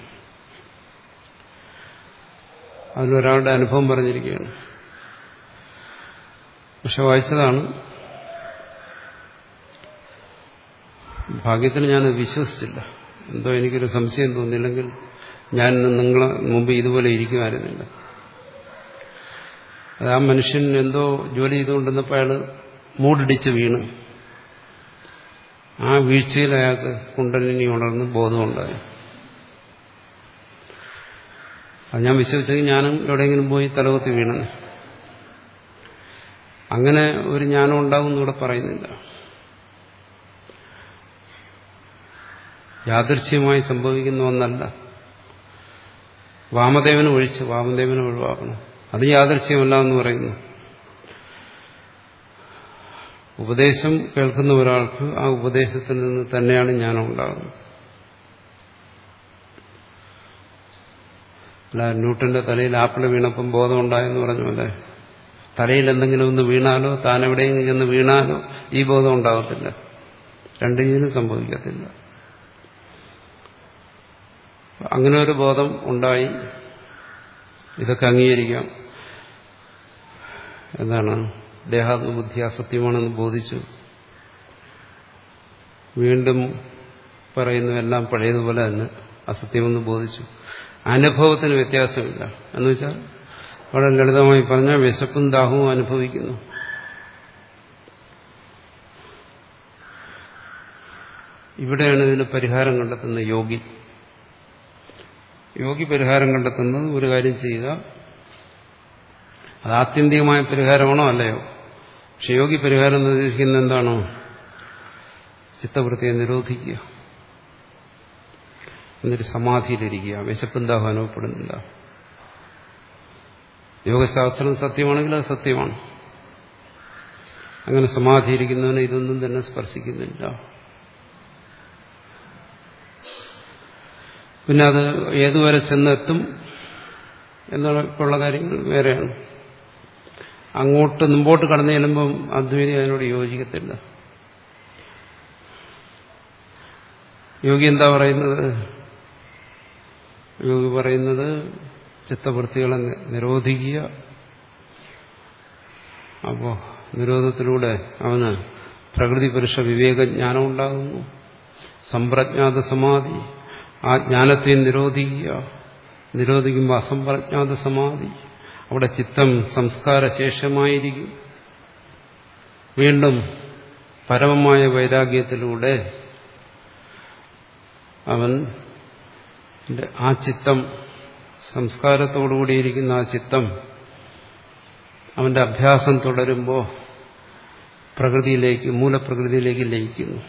അതിലൊരാളുടെ അനുഭവം പറഞ്ഞിരിക്കുകയാണ് പക്ഷെ വായിച്ചതാണ് ഭാഗ്യത്തിന് ഞാൻ വിശ്വസിച്ചില്ല എന്തോ എനിക്കൊരു സംശയം തോന്നിയില്ലെങ്കിൽ ഞാൻ നിങ്ങളെ മുമ്പ് ഇതുപോലെ ഇരിക്കുമായിരുന്നില്ല അത് ആ മനുഷ്യൻ എന്തോ ജോലി ചെയ്തുകൊണ്ടിരുന്നപ്പോൾ അയാൾ മൂടിടിച്ച് വീണ് ആ വീഴ്ചയിൽ അയാൾക്ക് കുണ്ടലിനി ഉണർന്ന് ബോധമുണ്ടായി അത് ഞാൻ വിശ്വസിച്ചെങ്കിൽ ഞാനും എവിടെയെങ്കിലും പോയി തലകുത്തി വീണ അങ്ങനെ ഒരു ജ്ഞാനം ഉണ്ടാകും ഇവിടെ പറയുന്നില്ല യാദൃശ്യമായി സംഭവിക്കുന്ന ഒന്നല്ല വാമദേവന് ഒഴിച്ച് വാമദേവനെ ഒഴിവാക്കണം അത് യാദൃശ്യമല്ല എന്ന് പറയുന്നു ഉപദേശം കേൾക്കുന്ന ഒരാൾക്ക് ആ ഉപദേശത്തിൽ നിന്ന് തന്നെയാണ് ജ്ഞാനം ഉണ്ടാകുന്നത് അല്ല ന്യൂട്ടന്റെ തലയിൽ ആപ്പിൾ വീണപ്പം ബോധമുണ്ടായെന്ന് പറഞ്ഞു അല്ലേ തലയിൽ എന്തെങ്കിലും ഒന്ന് വീണാലോ താൻ എവിടെയെങ്കിലും ചെന്ന് വീണാലോ ഈ ബോധം ഉണ്ടാകത്തില്ല രണ്ടു രീതിയിലും സംഭവിക്കത്തില്ല അങ്ങനെ ഒരു ബോധം ഉണ്ടായി ഇതൊക്കെ അംഗീകരിക്കാം എന്താണ് ദേഹാത്മബുദ്ധി അസത്യമാണെന്ന് ബോധിച്ചു വീണ്ടും പറയുന്നു എല്ലാം പഴയതുപോലെ തന്നെ അസത്യമെന്ന് ബോധിച്ചു അനുഭവത്തിന് വ്യത്യാസമില്ല എന്ന് വെച്ചാൽ വളരെ ലളിതമായി പറഞ്ഞാൽ വിശപ്പും ദാഹവും അനുഭവിക്കുന്നു ഇവിടെയാണ് ഇതിന് പരിഹാരം കണ്ടെത്തുന്ന യോഗി യോഗി പരിഹാരം കണ്ടെത്തുന്നത് ഒരു കാര്യം ചെയ്യുക അത് ആത്യന്തികമായ പരിഹാരമാണോ അല്ലയോ പക്ഷെ യോഗി പരിഹാരം നിർദ്ദേശിക്കുന്നത് എന്താണോ ചിത്തവൃത്തിയെ നിരോധിക്കുക എന്നിട്ട് സമാധിയിലിരിക്കുക വിശപ്പും ദാഹം അനുഭവപ്പെടുന്നില്ല യോഗശാസ്ത്രം സത്യമാണെങ്കിൽ അത് സത്യമാണ് അങ്ങനെ സമാധിയിരിക്കുന്നവന് ഇതൊന്നും തന്നെ സ്പർശിക്കുന്നില്ല പിന്നെ അത് ഏതുവരെ ചെന്നെത്തും എന്നുള്ള കാര്യങ്ങൾ വേറെയാണ് അങ്ങോട്ട് മുമ്പോട്ട് കടന്നു ചെല്ലുമ്പം അദ്വൈതി അതിനോട് യോജിക്കത്തില്ല യോഗി എന്താ പറയുന്നത് യോഗി പറയുന്നത് ചിത്തവൃത്തികളെ നിരോധിക്കുക അപ്പോൾ നിരോധത്തിലൂടെ അവന് പ്രകൃതി പുരുഷ വിവേകജ്ഞാനം ഉണ്ടാകുന്നു സമ്പ്രജ്ഞാത സമാധി ആ ജ്ഞാനത്തെ നിരോധിക്കുക നിരോധിക്കുമ്പോൾ അസംപ്രജ്ഞാത സമാധി അവിടെ ചിത്തം സംസ്കാരശേഷമായിരിക്കും വീണ്ടും പരമമായ വൈരാഗ്യത്തിലൂടെ അവൻ ആ ചിത്തം സംസ്കാരത്തോടുകൂടിയിരിക്കുന്ന ആ ചിത്തം അവന്റെ അഭ്യാസം തുടരുമ്പോൾ പ്രകൃതിയിലേക്ക് മൂലപ്രകൃതിയിലേക്ക് ലയിക്കുന്നു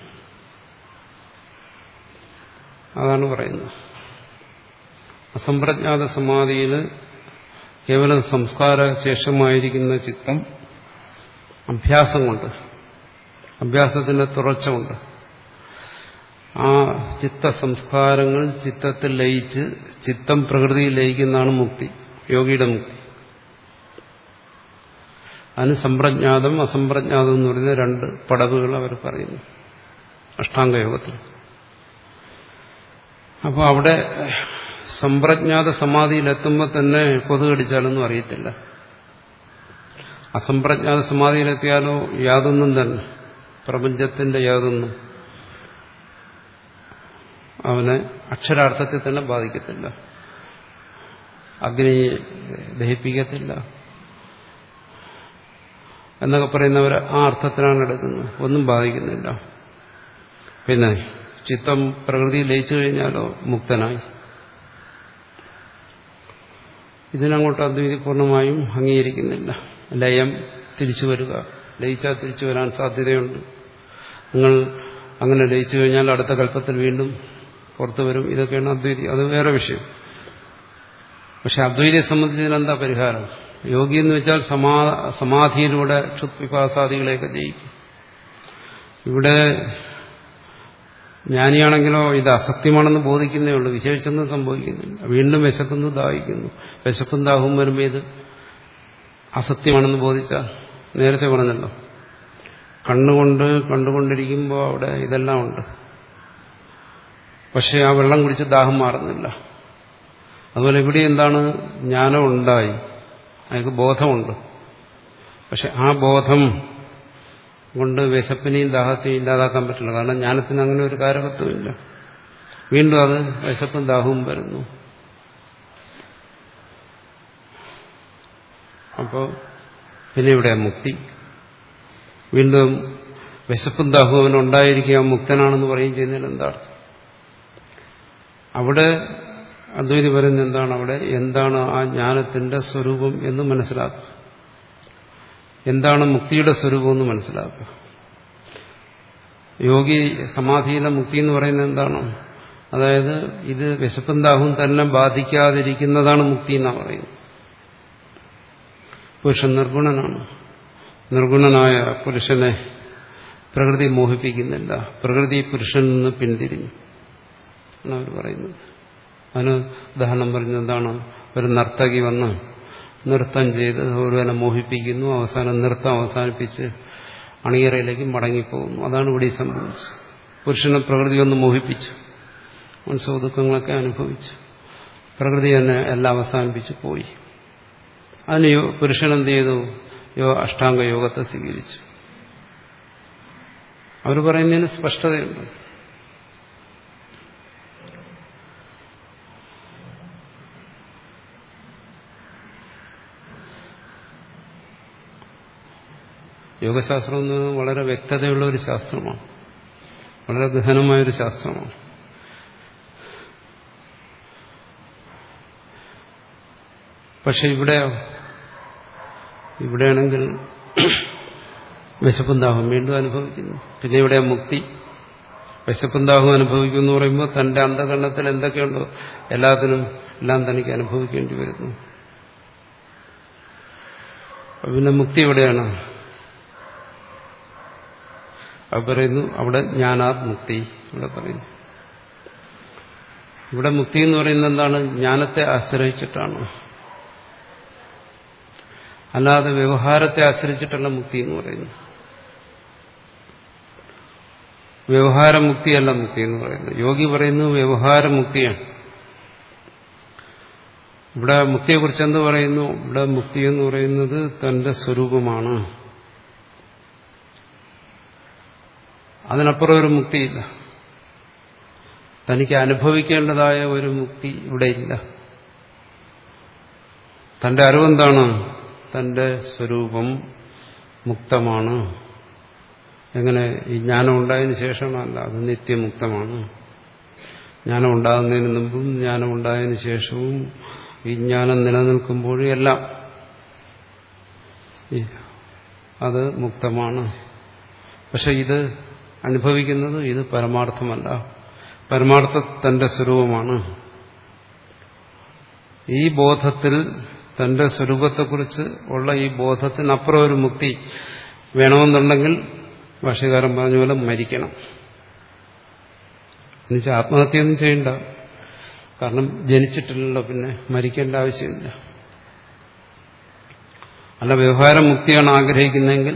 അതാണ് പറയുന്നത് അസംപ്രജ്ഞാത സമാധിയിൽ കേവലം സംസ്കാര ശേഷമായിരിക്കുന്ന ചിത്തം അഭ്യാസം കൊണ്ട് അഭ്യാസത്തിന്റെ തുടർച്ച കൊണ്ട് ആ ചിത്ത സംസ്കാരങ്ങൾ ചിത്തത്തിൽ ലയിച്ച് ചിത്തം പ്രകൃതിയിൽ ലയിക്കുന്നതാണ് മുക്തി യോഗിയുടെ മുക്തി അതിന് സമ്പ്രജ്ഞാതം അസംപ്രജ്ഞാതം എന്ന് പറയുന്ന രണ്ട് പടവുകൾ അവർ പറയുന്നു അഷ്ടാംഗയോഗത്തിൽ അപ്പോൾ അവിടെ സമ്പ്രജ്ഞാത സമാധിയിലെത്തുമ്പോൾ തന്നെ കൊതുകടിച്ചാലൊന്നും അറിയത്തില്ല അസംപ്രജ്ഞാത സമാധിയിലെത്തിയാലോ യാതൊന്നും തന്നെ പ്രപഞ്ചത്തിന്റെ യാതൊന്നും അവനെ അക്ഷരാർത്ഥത്തിൽ തന്നെ ബാധിക്കത്തില്ല അഗ്നിയെ ദഹിപ്പിക്കത്തില്ല എന്നൊക്കെ പറയുന്നവർ ആ അർത്ഥത്തിലാണ് എടുക്കുന്നത് ഒന്നും ബാധിക്കുന്നില്ല പിന്നെ ചിത്തം പ്രകൃതി ലയിച്ചു കഴിഞ്ഞാലോ മുക്തനായി ഇതിനങ്ങോട്ട് അദ്വൈതി പൂർണ്ണമായും അംഗീകരിക്കുന്നില്ല ലയം തിരിച്ചു വരിക ലയിച്ചാൽ തിരിച്ചു വരാൻ സാധ്യതയുണ്ട് നിങ്ങൾ അങ്ങനെ ലയിച്ചു കഴിഞ്ഞാൽ അടുത്ത കല്പത്തിൽ വീണ്ടും പുറത്തു വരും ഇതൊക്കെയാണ് അദ്വൈതി അത് വേറെ വിഷയം പക്ഷെ അദ്വൈതിയെ സംബന്ധിച്ച് ഇതിനെന്താ പരിഹാരം യോഗി എന്ന് വെച്ചാൽ സമാ സമാധിയിലൂടെ ക്ഷുത്പിപാസാദികളെയൊക്കെ ജയിക്കും ഇവിടെ ജ്ഞാനിയാണെങ്കിലോ ഇത് അസത്യമാണെന്ന് ബോധിക്കുന്നേ ഉള്ളൂ വിശേഷിച്ചൊന്നും സംഭവിക്കുന്നില്ല വീണ്ടും വിശക്കുന്നു ദാഹിക്കുന്നു വിശപ്പും ദാഹവും വരുമ്പോൾ ഇത് അസത്യമാണെന്ന് ബോധിച്ചാൽ നേരത്തെ പറഞ്ഞല്ലോ കണ്ണുകൊണ്ട് കണ്ടുകൊണ്ടിരിക്കുമ്പോൾ അവിടെ ഇതെല്ലാം ഉണ്ട് പക്ഷെ ആ വെള്ളം കുടിച്ച് ദാഹം മാറുന്നില്ല അതുപോലെ ഇവിടെ എന്താണ് ജ്ഞാനം ഉണ്ടായി അയാൾക്ക് ബോധമുണ്ട് പക്ഷെ ആ ബോധം കൊണ്ട് വിശപ്പിനെയും ദാഹത്തെയും ഇല്ലാതാക്കാൻ പറ്റില്ല കാരണം ജ്ഞാനത്തിന് അങ്ങനെ ഒരു കാരകത്വമില്ല വീണ്ടും അത് വിശപ്പും ദാഹവും വരുന്നു അപ്പോൾ പിന്നെ ഇവിടെ മുക്തി വീണ്ടും വിശപ്പും ദാഹവും അവനുണ്ടായിരിക്കുക മുക്തനാണെന്ന് പറയുകയും ചെയ്യുന്നതിന് എന്താണ് അവിടെ അദ്വൈതി പറയുന്നത് എന്താണ് അവിടെ എന്താണ് ആ ജ്ഞാനത്തിന്റെ സ്വരൂപം എന്ന് മനസ്സിലാക്കുക എന്താണ് മുക്തിയുടെ സ്വരൂപം എന്ന് മനസ്സിലാക്കുക യോഗി സമാധിയിലെ മുക്തി എന്ന് പറയുന്നത് എന്താണ് അതായത് ഇത് വിശപ്പും ദാഹവും തന്നെ ബാധിക്കാതിരിക്കുന്നതാണ് മുക്തി എന്നാണ് പറയുന്നത് പുരുഷൻ നിർഗുണനാണ് നിർഗുണനായ പുരുഷനെ പ്രകൃതി മോഹിപ്പിക്കുന്നില്ല പ്രകൃതി പുരുഷനിൽ നിന്ന് പിന്തിരിഞ്ഞു എന്നാണ് അവർ പറയുന്നത് അതിന് ഉദാഹരണം പറയുന്നത് എന്താണ് ഒരു നർത്തകി വന്ന് നൃത്തം ചെയ്ത് ഒരുവനെ മോഹിപ്പിക്കുന്നു അവസാനം നൃത്തം അവസാനിപ്പിച്ച് അണിയറയിലേക്ക് മടങ്ങിപ്പോകുന്നു അതാണ് ഇവിടെ സംഭവിച്ചത് പുരുഷനെ പ്രകൃതി ഒന്ന് മോഹിപ്പിച്ചു മനസ്സോ ദുഃഖങ്ങളൊക്കെ അനുഭവിച്ചു പ്രകൃതി തന്നെ എല്ലാം അവസാനിപ്പിച്ച് പോയി അതിന് പുരുഷൻ എന്ത് ചെയ്തു യോ അഷ്ടാംഗ യോഗത്തെ സ്വീകരിച്ചു അവർ പറയുന്നതിന് സ്പഷ്ടതയുണ്ട് യോഗശാസ്ത്രം എന്ന് പറയുന്നത് വളരെ വ്യക്തതയുള്ള ഒരു ശാസ്ത്രമാണ് വളരെ ഗഹനമായൊരു ശാസ്ത്രമാണ് പക്ഷെ ഇവിടെ ഇവിടെയാണെങ്കിൽ വിശപ്പും ദാഹം വീണ്ടും അനുഭവിക്കുന്നു പിന്നെ ഇവിടെ മുക്തി വിശപ്പും ദാഹവും അനുഭവിക്കുന്നു എന്ന് പറയുമ്പോൾ തന്റെ അന്ധകരണത്തിൽ എന്തൊക്കെയുണ്ടോ എല്ലാത്തിനും എല്ലാം തനിക്ക് അനുഭവിക്കേണ്ടി വരുന്നു പിന്നെ മുക്തി എവിടെയാണ് അത് പറയുന്നു അവിടെ ജ്ഞാനാത് മുക്തി ഇവിടെ പറയുന്നു ഇവിടെ മുക്തി എന്ന് പറയുന്നത് എന്താണ് ജ്ഞാനത്തെ ആശ്രയിച്ചിട്ടാണ് അല്ലാതെ വ്യവഹാരത്തെ ആശ്രയിച്ചിട്ടല്ല മുക്തി എന്ന് പറയുന്നു വ്യവഹാരമുക്തിയല്ല മുക്തി എന്ന് പറയുന്നത് യോഗി പറയുന്നു വ്യവഹാരമുക്തിയാണ് ഇവിടെ മുക്തിയെക്കുറിച്ച് എന്ത് പറയുന്നു ഇവിടെ മുക്തി എന്ന് പറയുന്നത് തന്റെ സ്വരൂപമാണ് അതിനപ്പുറം ഒരു മുക്തിയില്ല തനിക്ക് അനുഭവിക്കേണ്ടതായ ഒരു മുക്തി ഇവിടെ ഇല്ല തന്റെ അറിവെന്താണ് തന്റെ സ്വരൂപം മുക്തമാണ് എങ്ങനെ ഈ ജ്ഞാനം ഉണ്ടായതിനു ശേഷമല്ല അത് നിത്യമുക്തമാണ് ജ്ഞാനം ഉണ്ടാകുന്നതിന് മുമ്പും ജ്ഞാനം ഉണ്ടായതിനു ശേഷവും ഈ ജ്ഞാനം നിലനിൽക്കുമ്പോഴും എല്ലാം അത് മുക്തമാണ് പക്ഷെ ഇത് അനുഭവിക്കുന്നത് ഇത് പരമാർത്ഥമല്ല പരമാർത്ഥ തന്റെ സ്വരൂപമാണ് ഈ ബോധത്തിൽ തന്റെ സ്വരൂപത്തെക്കുറിച്ച് ഉള്ള ഈ ബോധത്തിനപ്പുറം ഒരു മുക്തി വേണമെന്നുണ്ടെങ്കിൽ ഭാഷകാരൻ പറഞ്ഞ പോലെ മരിക്കണം എന്നുവെച്ചാൽ ആത്മഹത്യയൊന്നും ചെയ്യണ്ട കാരണം ജനിച്ചിട്ടില്ലല്ലോ പിന്നെ മരിക്കേണ്ട ആവശ്യമില്ല അല്ല വ്യവഹാര മുക്തിയാണ് ആഗ്രഹിക്കുന്നതെങ്കിൽ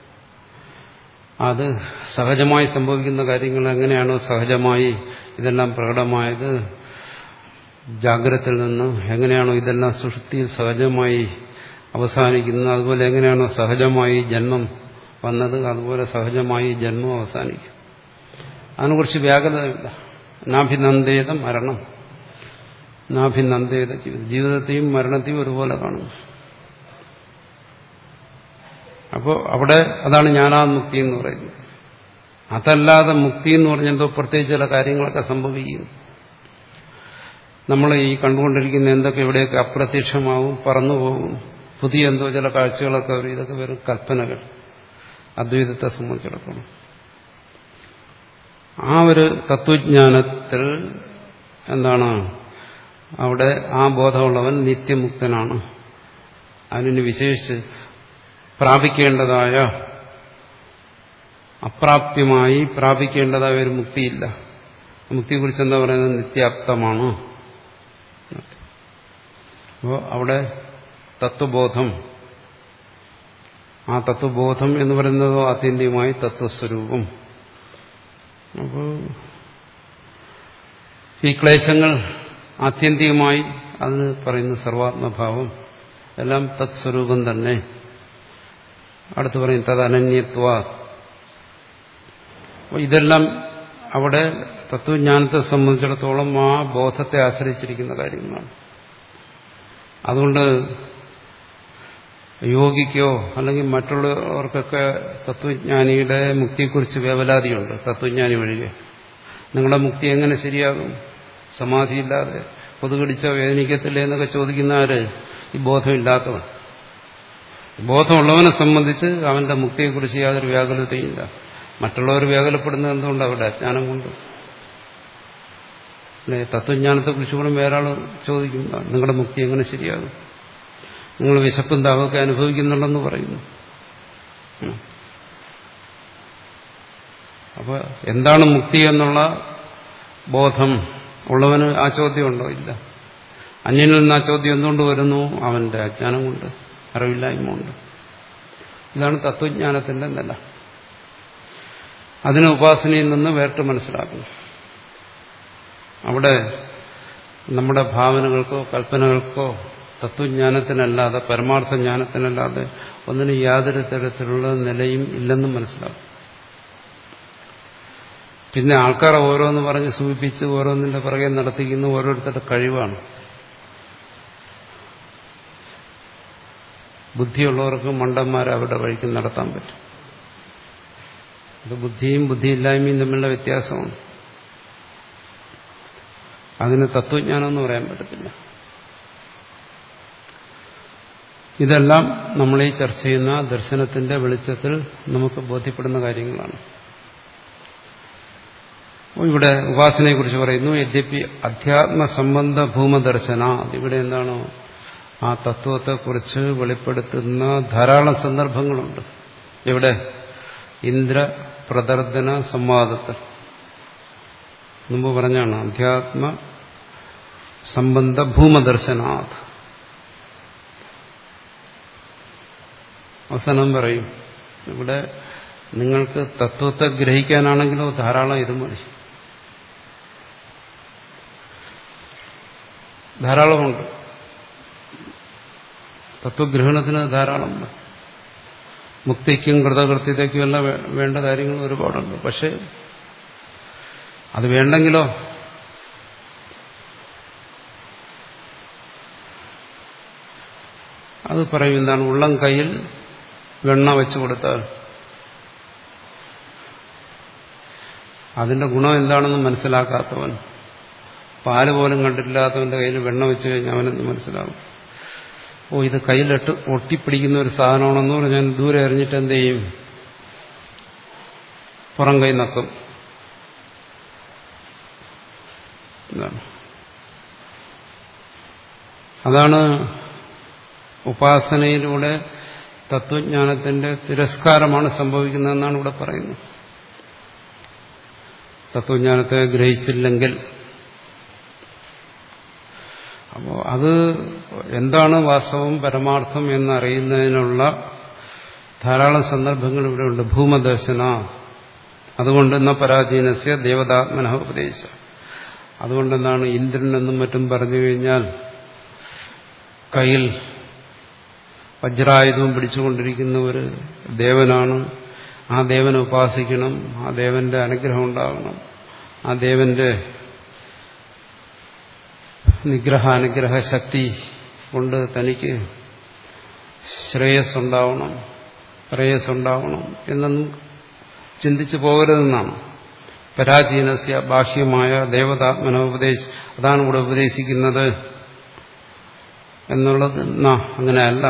അത് സഹജമായി സംഭവിക്കുന്ന കാര്യങ്ങൾ എങ്ങനെയാണോ സഹജമായി ഇതെല്ലാം പ്രകടമായത് ജാഗ്രതയിൽ നിന്ന് എങ്ങനെയാണോ ഇതെല്ലാം സൃഷ്ടിയിൽ സഹജമായി അവസാനിക്കുന്നത് അതുപോലെ എങ്ങനെയാണോ സഹജമായി ജന്മം വന്നത് അതുപോലെ സഹജമായി ജന്മം അവസാനിക്കും അതിനെക്കുറിച്ച് വ്യാകുലതയില്ല നാഭിനന്ദേത മരണം നാഭിനന്ദേത ജീവിതം ജീവിതത്തെയും മരണത്തെയും ഒരുപോലെ കാണുന്നു അപ്പോൾ അവിടെ അതാണ് ജ്ഞാനാമുക്തി എന്ന് പറയുന്നത് അതല്ലാതെ മുക്തി എന്ന് പറഞ്ഞാൽ എന്തോ പ്രത്യേകിച്ച് ചില കാര്യങ്ങളൊക്കെ സംഭവിക്കും നമ്മൾ ഈ കണ്ടുകൊണ്ടിരിക്കുന്ന എന്തൊക്കെ ഇവിടെയൊക്കെ അപ്രത്യക്ഷമാവും പറന്നു പോകും പുതിയ എന്തോ ചില കാഴ്ചകളൊക്കെ വരും ഇതൊക്കെ വെറും കൽപ്പനകൾ അദ്വൈതത്തെ സംബന്ധിച്ചിടത്തോളം ആ ഒരു തത്വജ്ഞാനത്തിൽ എന്താണ് അവിടെ ആ ബോധമുള്ളവൻ നിത്യമുക്തനാണ് അതിന് വിശേഷിച്ച് പ്രാപിക്കേണ്ടതായ അപ്രാപ്യമായി പ്രാപിക്കേണ്ടതായ ഒരു മുക്തിയില്ല മുക്തിയെക്കുറിച്ച് എന്താ പറയുന്നത് നിത്യാപ്തമാണ് അപ്പോൾ അവിടെ തത്വബോധം ആ തത്വബോധം എന്ന് പറയുന്നതോ ആത്യന്തികമായി തത്വസ്വരൂപം അപ്പോൾ ഈ ക്ലേശങ്ങൾ ആത്യന്തികമായി അതിന് പറയുന്ന സർവാത്മഭാവം എല്ലാം തത്സ്വരൂപം തന്നെ അടുത്ത് പറയും തത് അനന്യത്വ അപ്പോൾ ഇതെല്ലാം അവിടെ തത്വജ്ഞാനത്തെ സംബന്ധിച്ചിടത്തോളം ആ ബോധത്തെ ആശ്രയിച്ചിരിക്കുന്ന കാര്യങ്ങളാണ് അതുകൊണ്ട് യോഗിക്കോ അല്ലെങ്കിൽ മറ്റുള്ളവർക്കൊക്കെ തത്വജ്ഞാനിയുടെ മുക്തിയെക്കുറിച്ച് വേവലാതിയുണ്ട് തത്വജ്ഞാനി ഒഴികെ നിങ്ങളുടെ മുക്തി എങ്ങനെ ശരിയാകും സമാധിയില്ലാതെ കൊതുകടിച്ച വേദനിക്കത്തില്ലേ എന്നൊക്കെ ചോദിക്കുന്ന ആര് ഈ ബോധമില്ലാത്തവൻ ബോധമുള്ളവനെ സംബന്ധിച്ച് അവന്റെ മുക്തിയെക്കുറിച്ച് യാതൊരു വ്യാകുലതയില്ല മറ്റുള്ളവർ വ്യാകുലപ്പെടുന്നത് എന്തുകൊണ്ട് അവരുടെ അജ്ഞാനം കൊണ്ട് അല്ലെ തത്വജ്ഞാനത്തെക്കുറിച്ച് കൂടെ വേറെ ആൾ ചോദിക്കും നിങ്ങളുടെ മുക്തി എങ്ങനെ ശരിയാകും നിങ്ങൾ വിശപ്പും ദാഹമൊക്കെ അനുഭവിക്കുന്നുണ്ടെന്ന് പറയുന്നു അപ്പൊ എന്താണ് മുക്തി എന്നുള്ള ബോധം ഉള്ളവന് ആ ചോദ്യമുണ്ടോ ഇല്ല അന്യനിൽ നിന്ന് ആ ചോദ്യം എന്തുകൊണ്ട് വരുന്നു അവന്റെ അജ്ഞാനം കൊണ്ട് അറിവില്ലായ്മ കൊണ്ട് ഇതാണ് തത്വജ്ഞാനത്തിന്റെ നില അതിന് ഉപാസനയിൽ നിന്ന് വേറിട്ട് മനസ്സിലാക്കുന്നു അവിടെ നമ്മുടെ ഭാവനകൾക്കോ കൽപ്പനകൾക്കോ തത്വജ്ഞാനത്തിനല്ലാതെ പരമാർത്ഥ ജ്ഞാനത്തിനല്ലാതെ ഒന്നിനും യാതൊരു തരത്തിലുള്ള നിലയും ഇല്ലെന്നും മനസ്സിലാക്കും പിന്നെ ആൾക്കാർ ഓരോന്ന് പറഞ്ഞ് സൂചിപ്പിച്ച് ഓരോന്നിന്റെ പുറകെ നടത്തിക്കുന്ന ഓരോരുത്തരുടെ കഴിവാണ് ബുദ്ധിയുള്ളവർക്ക് മണ്ടന്മാരെ അവരുടെ വഴിക്ക് നടത്താൻ പറ്റും അത് ബുദ്ധിയും ബുദ്ധിയില്ലായ്മയും തമ്മിലുള്ള വ്യത്യാസമാണ് അതിന് തത്വജ്ഞാനം എന്ന് പറയാൻ പറ്റത്തില്ല ഇതെല്ലാം നമ്മൾ ഈ ചർച്ച ചെയ്യുന്ന ദർശനത്തിന്റെ വെളിച്ചത്തിൽ നമുക്ക് ബോധ്യപ്പെടുന്ന കാര്യങ്ങളാണ് ഇവിടെ ഉപാസനയെക്കുറിച്ച് പറയുന്നു യദ്യപി അധ്യാത്മ സംബന്ധ ഭൂമദർശന ഇവിടെ എന്താണോ ആ തത്വത്തെക്കുറിച്ച് വെളിപ്പെടുത്തുന്ന ധാരാളം സന്ദർഭങ്ങളുണ്ട് ഇവിടെ ഇന്ദ്ര പ്രദർദന സംവാദത്തിൽ മുമ്പ് പറഞ്ഞാണ് അധ്യാത്മ സംബന്ധ ഭൂമദർശനാഥ് അവസാനം പറയും ഇവിടെ നിങ്ങൾക്ക് തത്വത്തെ ഗ്രഹിക്കാനാണെങ്കിലോ ധാരാളം ഇത് മതി ധാരാളമുണ്ട് തത്വഗ്രഹണത്തിന് ധാരാളം മുക്തിക്കും കൃതകൃത്യതയ്ക്കും എല്ലാം വേണ്ട കാര്യങ്ങൾ ഒരുപാടുണ്ട് പക്ഷെ അത് വേണ്ടെങ്കിലോ അത് പറയും എന്താണ് ഉള്ളം കയ്യിൽ വെണ്ണ വെച്ചു കൊടുത്താൽ അതിന്റെ ഗുണം എന്താണെന്ന് മനസ്സിലാക്കാത്തവൻ പാല് പോലും കണ്ടിട്ടില്ലാത്തവന്റെ കയ്യിൽ വെണ്ണ വെച്ച് കഴിഞ്ഞാൽ അവനെന്ന് മനസ്സിലാവും ഓ ഇത് കയ്യിലിട്ട് ഒട്ടിപ്പിടിക്കുന്ന ഒരു സാധനമാണെന്ന് പറഞ്ഞാൽ ദൂരെ എറിഞ്ഞിട്ട് എന്ത് ചെയ്യും പുറം കൈ നക്കും എന്താണ് അതാണ് ഉപാസനയിലൂടെ തത്വജ്ഞാനത്തിന്റെ തിരസ്കാരമാണ് സംഭവിക്കുന്നതെന്നാണ് ഇവിടെ പറയുന്നത് തത്വജ്ഞാനത്തെ ഗ്രഹിച്ചില്ലെങ്കിൽ അപ്പോൾ അത് എന്താണ് വാസ്തവം പരമാർത്ഥം എന്നറിയുന്നതിനുള്ള ധാരാളം സന്ദർഭങ്ങൾ ഇവിടെ ഉണ്ട് ഭൂമദർശന അതുകൊണ്ട് എന്ന പരാധീനസ്യ ദേവതാത്മന ഉപദേശ അതുകൊണ്ടെന്താണ് ഇന്ദ്രനെന്നും മറ്റും പറഞ്ഞു കഴിഞ്ഞാൽ കയ്യിൽ വജ്രായുധവും പിടിച്ചുകൊണ്ടിരിക്കുന്ന ഒരു ദേവനാണ് ആ ദേവനെ ഉപാസിക്കണം ആ ദേവന്റെ അനുഗ്രഹം ഉണ്ടാകണം ആ ദേവന്റെ നിഗ്രഹാനുഗ്രഹ ശക്തി കൊണ്ട് തനിക്ക് ശ്രേയസ്സുണ്ടാവണം പ്രേയസ്സുണ്ടാവണം എന്നൊന്നും ചിന്തിച്ചു പോകരുതെന്നാണ് പരാചീനസ്യ ബാഹ്യമായ ദേവതാത്മനോപദേശം അതാണ് ഇവിടെ ഉപദേശിക്കുന്നത് എന്നുള്ളത് എന്നാ അങ്ങനെയല്ല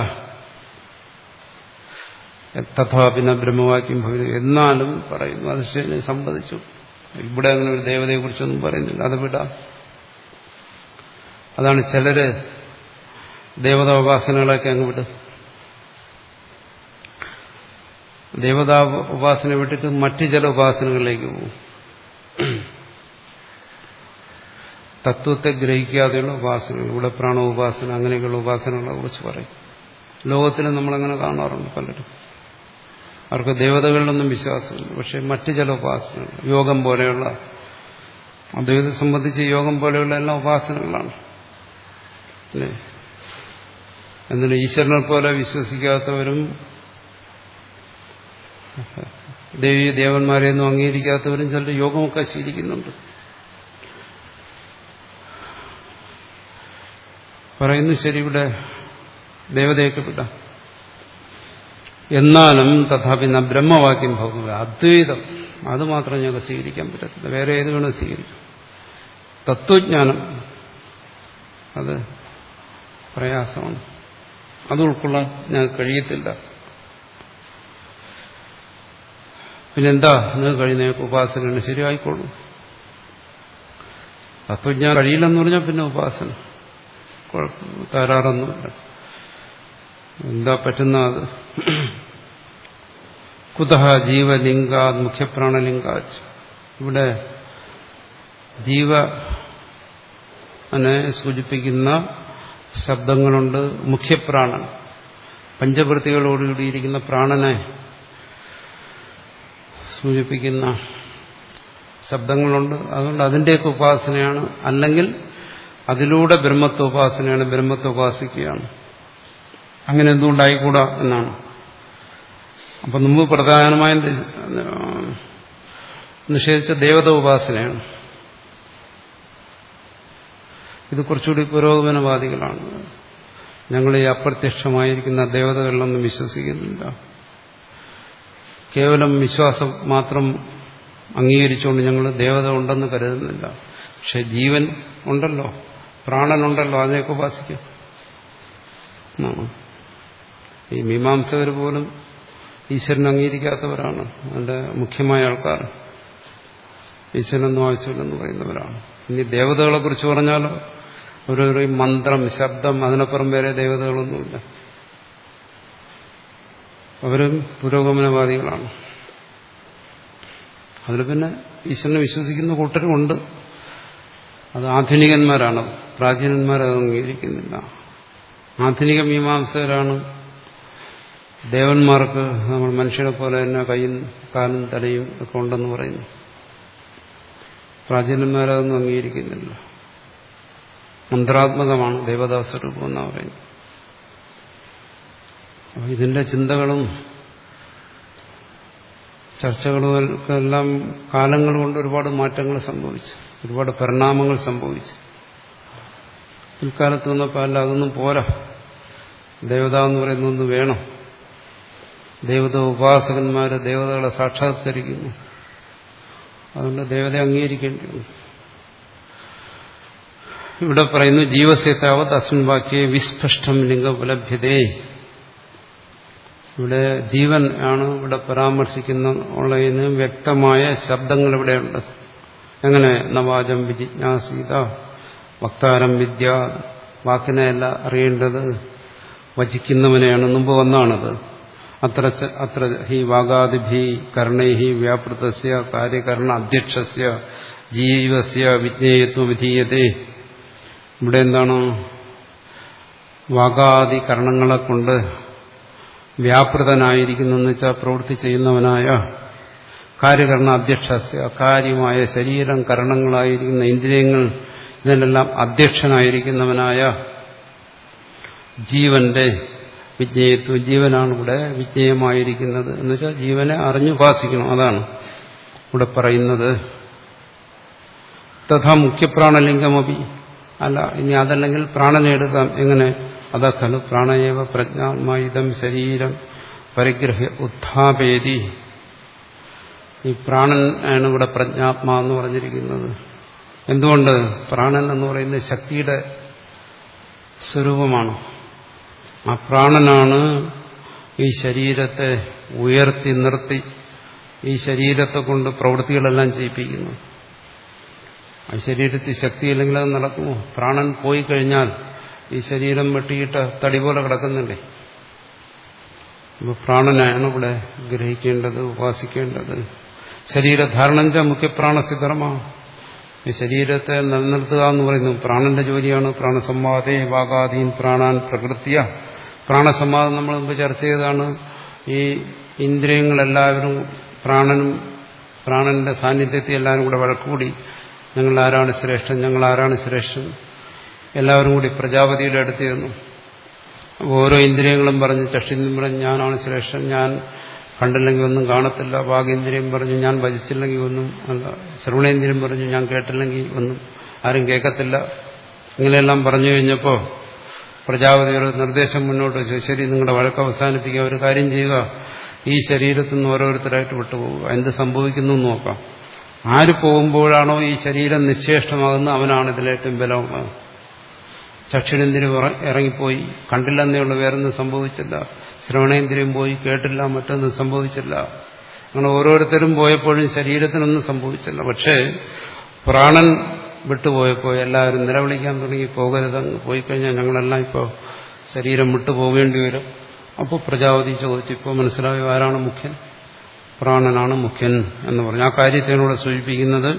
തഥാപിന ബ്രഹ്മവാക്യം ഭവിക്കും എന്നാലും പറയുന്നു അത് ശരി സംബന്ധിച്ചു ഇവിടെ അങ്ങനെ ഒരു ദേവതയെക്കുറിച്ചൊന്നും പറയുന്നില്ല അത് വിടാം അതാണ് ചിലര് ദേവതാ ഉപാസനകളൊക്കെ അങ്ങ് വിടും ദേവതാ ഉപാസന വിട്ടിട്ട് മറ്റു ചില ഉപാസനകളിലേക്ക് പോകും തത്വത്തെ ഗ്രഹിക്കാതെയുള്ള ഉപാസനകൾ ഇവിടെ പ്രാണോപാസന അങ്ങനെയൊക്കെയുള്ള ഉപാസനകളെ കുറിച്ച് പറയും ലോകത്തിൽ നമ്മളങ്ങനെ കാണാറുണ്ട് പലരും അവർക്ക് ദേവതകളിലൊന്നും വിശ്വാസമില്ല പക്ഷെ മറ്റു ചില ഉപാസനകൾ യോഗം പോലെയുള്ള അദ്വൈതത്തെ സംബന്ധിച്ച് യോഗം പോലെയുള്ള എല്ലാ ഉപാസനകളാണ് അല്ലേ എന്നിട്ട് ഈശ്വരനെ പോലെ വിശ്വസിക്കാത്തവരും ദേവി ദേവന്മാരെയൊന്നും അംഗീകരിക്കാത്തവരും ചിലർ യോഗമൊക്കെ ശീലിക്കുന്നുണ്ട് പറയുന്നു ശരി ഇവിടെ ദേവതയൊക്കെ വിടാം എന്നാലും തഥാപി ന ബ്രഹ്മവാക്യം ഭൗമിക അദ്വൈതം അത് മാത്രം ഞങ്ങൾക്ക് സ്വീകരിക്കാൻ പറ്റത്തില്ല വേറെ ഏത് വേണം സ്വീകരിക്കും തത്വജ്ഞാനം അത് പ്രയാസമാണ് അത് ഉൾക്കൊള്ളാൻ ഞങ്ങൾക്ക് കഴിയത്തില്ല പിന്നെന്താ നിങ്ങൾക്ക് കഴിയുന്ന ഉപാസനയാണ് ശരിയായിക്കോളൂ തത്വജ്ഞാനം കഴിയില്ലെന്ന് പറഞ്ഞാൽ പിന്നെ ഉപാസന തകരാറൊന്നുമില്ല എന്താ പറ്റുന്ന അത് കുതഹ ജീവലിംഗാ മുഖ്യപ്രാണലിംഗാച്ച് ഇവിടെ ജീവനെ സൂചിപ്പിക്കുന്ന ശബ്ദങ്ങളുണ്ട് മുഖ്യപ്രാണൻ പഞ്ചവൃത്തികളോടുകൂടിയിരിക്കുന്ന പ്രാണനെ സൂചിപ്പിക്കുന്ന ശബ്ദങ്ങളുണ്ട് അതുകൊണ്ട് അതിൻ്റെയൊക്കെ ഉപാസനയാണ് അല്ലെങ്കിൽ അതിലൂടെ ബ്രഹ്മത്വ ഉപാസനയാണ് ബ്രഹ്മത്വ ഉപാസിക്കുകയാണ് അങ്ങനെ എന്തുകൊണ്ടായിക്കൂടാ എന്നാണ് അപ്പൊ മുമ്പ് പ്രധാനമായും നിഷേധിച്ച ദേവത ഉപാസനയാണ് ഇത് കുറച്ചുകൂടി പുരോഗമനവാദികളാണ് ഞങ്ങൾ ഈ അപ്രത്യക്ഷമായിരിക്കുന്ന ദേവതകളിലൊന്നും വിശ്വസിക്കുന്നില്ല കേവലം വിശ്വാസം മാത്രം അംഗീകരിച്ചുകൊണ്ട് ഞങ്ങൾ ദേവത ഉണ്ടെന്ന് കരുതുന്നില്ല പക്ഷെ ജീവൻ ഉണ്ടല്ലോ പ്രാണനുണ്ടല്ലോ അതിനെയൊക്കെ ഉപാസിക്കാം ഈ മീമാംസകർ പോലും ഈശ്വരൻ അംഗീകരിക്കാത്തവരാണ് അതിന്റെ മുഖ്യമായ ആൾക്കാർ ഈശ്വരനൊന്നും ആവശ്യമില്ലെന്ന് പറയുന്നവരാണ് ഇനി ദേവതകളെ കുറിച്ച് പറഞ്ഞാലോ ഓരോരോ മന്ത്രം ശബ്ദം അതിനപ്പുറം വേറെ ദേവതകളൊന്നുമില്ല അവരും പുരോഗമനവാദികളാണ് അതിൽ പിന്നെ ഈശ്വരനെ വിശ്വസിക്കുന്ന കൂട്ടരുമുണ്ട് അത് ആധുനികന്മാരാണ് പ്രാചീനന്മാരത് അംഗീകരിക്കുന്നില്ല ആധുനിക മീമാംസകരാണ് ദേവന്മാർക്ക് നമ്മൾ മനുഷ്യരെ പോലെ തന്നെ കൈയും കാലും തലയും ഒക്കെ ഉണ്ടെന്ന് പറയുന്നു പ്രാചീനന്മാരതൊന്നും അംഗീകരിക്കുന്നില്ല മന്ത്രാത്മകമാണ് ദേവദാസ്വരൂപം എന്നാ പറയുന്നത് അപ്പൊ ഇതിന്റെ ചിന്തകളും ചർച്ചകളുമെല്ലാം കാലങ്ങൾ കൊണ്ട് ഒരുപാട് മാറ്റങ്ങൾ സംഭവിച്ചു ഒരുപാട് പരിണാമങ്ങൾ സംഭവിച്ചു പിൽക്കാലത്ത് വന്നപ്പോൾ അല്ല അതൊന്നും പോരാ ദേവത എന്ന് പറയുന്ന ഒന്ന് വേണം ദേവത ഉപാസകന്മാര് ദേവതകളെ സാക്ഷാത്കരിക്കുന്നു അതുകൊണ്ട് ദേവതയെ അംഗീകരിക്കേണ്ടി വന്നു ഇവിടെ പറയുന്നു ജീവസ്യ താവത് അസ്മിൻ വാക്യെ വിസ്പഷ്ടം ലിംഗോപലഭ്യതേ ഇവിടെ ജീവൻ ആണ് ഇവിടെ പരാമർശിക്കുന്ന ഉള്ളതിന് വ്യക്തമായ ശബ്ദങ്ങൾ ഇവിടെയുണ്ട് എങ്ങനെ നവാജം വിജിജ്ഞാസീത വക്താരം വിദ്യ വാക്കിനെയല്ല അറിയേണ്ടത് വചിക്കുന്നവനെയാണ് മുമ്പ് വന്നാണത് അത്ര അത്ര ഹി വാഗാദിഭി കർണൈ വ്യാപൃതസ്യ കാര്യകരണ അധ്യക്ഷസ്യ ജീവസ്യ വിജ്ഞേയത്വ വിധീയതേ ഇവിടെ എന്താണ് വാഗാദി കരണങ്ങളെ കൊണ്ട് വ്യാപൃതനായിരിക്കുന്നു എന്ന് വെച്ചാൽ പ്രവൃത്തി ചെയ്യുന്നവനായ കാര്യകരണ അധ്യക്ഷസ്യ കാര്യമായ ശരീരം കരണങ്ങളായിരിക്കുന്ന ഇന്ദ്രിയങ്ങൾ ഇതിനെല്ലാം അധ്യക്ഷനായിരിക്കുന്നവനായ ജീവന്റെ വിജ്ഞേയത്വം ജീവനാണ് ഇവിടെ വിജ്ഞേയമായിരിക്കുന്നത് എന്ന് വെച്ചാൽ ജീവനെ അറിഞ്ഞുപാസിക്കണം അതാണ് ഇവിടെ പറയുന്നത് തഥാ മുഖ്യപ്രാണലിംഗമപി അല്ല ഇനി അതല്ലെങ്കിൽ പ്രാണനെ എടുക്കാം എങ്ങനെ അതഖലു പ്രാണയേവ പ്രജ്ഞാത്മായുധം ശരീരം പരിഗ്രഹ്യ ഉത്ഥാപേതി ഈ പ്രാണൻ ആണ് ഇവിടെ പ്രജ്ഞാത്മാ എന്ന് പറഞ്ഞിരിക്കുന്നത് എന്തുകൊണ്ട് പ്രാണൻ എന്ന് പറയുന്നത് ശക്തിയുടെ സ്വരൂപമാണ് ആ പ്രാണനാണ് ഈ ശരീരത്തെ ഉയർത്തി നിർത്തി ഈ ശരീരത്തെ കൊണ്ട് പ്രവൃത്തികളെല്ലാം ചെയ്യിപ്പിക്കുന്നു ആ ശരീരത്തിൽ ശക്തിയില്ലെങ്കിൽ അത് നടക്കുമോ പ്രാണൻ പോയി കഴിഞ്ഞാൽ ഈ ശരീരം വെട്ടിയിട്ട് തടി പോലെ കിടക്കുന്നുണ്ടേ അപ്പൊ പ്രാണനാണ് ഇവിടെ ഗ്രഹിക്കേണ്ടത് ഉപാസിക്കേണ്ടത് ശരീരധാരണം ച മുഖ്യപ്രാണസിദ്ധർമ്മ ഈ ശരീരത്തെ നിലനിർത്തുക എന്ന് പറയുന്നു പ്രാണന്റെ ജോലിയാണ് പ്രാണസംവാദേ വാഗാദീൻ പ്രാണാൻ പ്രകൃതിയ പ്രാണസംവാദം നമ്മൾ മുമ്പ് ചർച്ച ചെയ്താണ് ഈ ഇന്ദ്രിയങ്ങളെല്ലാവരും പ്രാണനും പ്രാണന്റെ സാന്നിധ്യത്തിൽ എല്ലാവരും കൂടെ വഴക്കൂടി ഞങ്ങൾ ആരാണ് ശ്രേഷ്ഠൻ ഞങ്ങൾ ആരാണ് ശ്രേഷ്ഠൻ എല്ലാവരും കൂടി പ്രജാപതിയുടെ അടുത്ത് ചെന്നു ഓരോ ഇന്ദ്രിയങ്ങളും പറഞ്ഞ് ചക്ഷിന്ദ്രം പറഞ്ഞ് ഞാനാണ് ശ്രേഷ്ഠൻ ഞാൻ കണ്ടില്ലെങ്കിൽ ഒന്നും കാണത്തില്ല വാഗേന്ദ്രിയം പറഞ്ഞു ഞാൻ ഭജിച്ചില്ലെങ്കിൽ ഒന്നും അല്ല ശ്രവണേന്ദ്രിയം പറഞ്ഞു ഞാൻ കേട്ടില്ലെങ്കിൽ ഒന്നും ആരും കേൾക്കത്തില്ല ഇങ്ങനെയെല്ലാം പറഞ്ഞു കഴിഞ്ഞപ്പോൾ പ്രജാപതി ഒരു നിർദ്ദേശം മുന്നോട്ട് വെച്ചു ശരി നിങ്ങളുടെ വഴക്ക് അവസാനിപ്പിക്കുക ഒരു കാര്യം ചെയ്യുക ഈ ശരീരത്തിൽ നിന്ന് ഓരോരുത്തരായിട്ട് വിട്ടുപോകുക എന്ത് സംഭവിക്കുന്നു എന്ന് നോക്കാം ആര് പോകുമ്പോഴാണോ ഈ ശരീരം നിശ്ചേഷ്ടമാകുന്നത് അവനാണ് ഇതിലേറ്റവും ബലവുമാകുന്നത് ചക്ഷിണേന്ദ്രിയം ഇറങ്ങിപ്പോയി കണ്ടില്ലെന്നേ ഉള്ളൂ വേറൊന്നും സംഭവിച്ചില്ല ശ്രവണേന്ദ്രിയം പോയി കേട്ടില്ല മറ്റൊന്നും സംഭവിച്ചില്ല അങ്ങനെ ഓരോരുത്തരും പോയപ്പോഴും ശരീരത്തിനൊന്നും സംഭവിച്ചില്ല പക്ഷേ പ്രാണൻ വിട്ടുപോയപ്പോൾ എല്ലാവരും നിലവിളിക്കാൻ തുടങ്ങി പോകരുതങ്ങ് പോയി കഴിഞ്ഞാൽ ഞങ്ങളെല്ലാം ഇപ്പോൾ ശരീരം വിട്ടു പോകേണ്ടി വരും അപ്പോൾ പ്രജാപതി ചോദിച്ചു ഇപ്പോൾ മനസ്സിലായോ ആരാണ് മുഖ്യൻ പ്രാണനാണ് മുഖ്യൻ എന്ന് പറഞ്ഞു ആ കാര്യത്തിനൂടെ സൂചിപ്പിക്കുന്നത്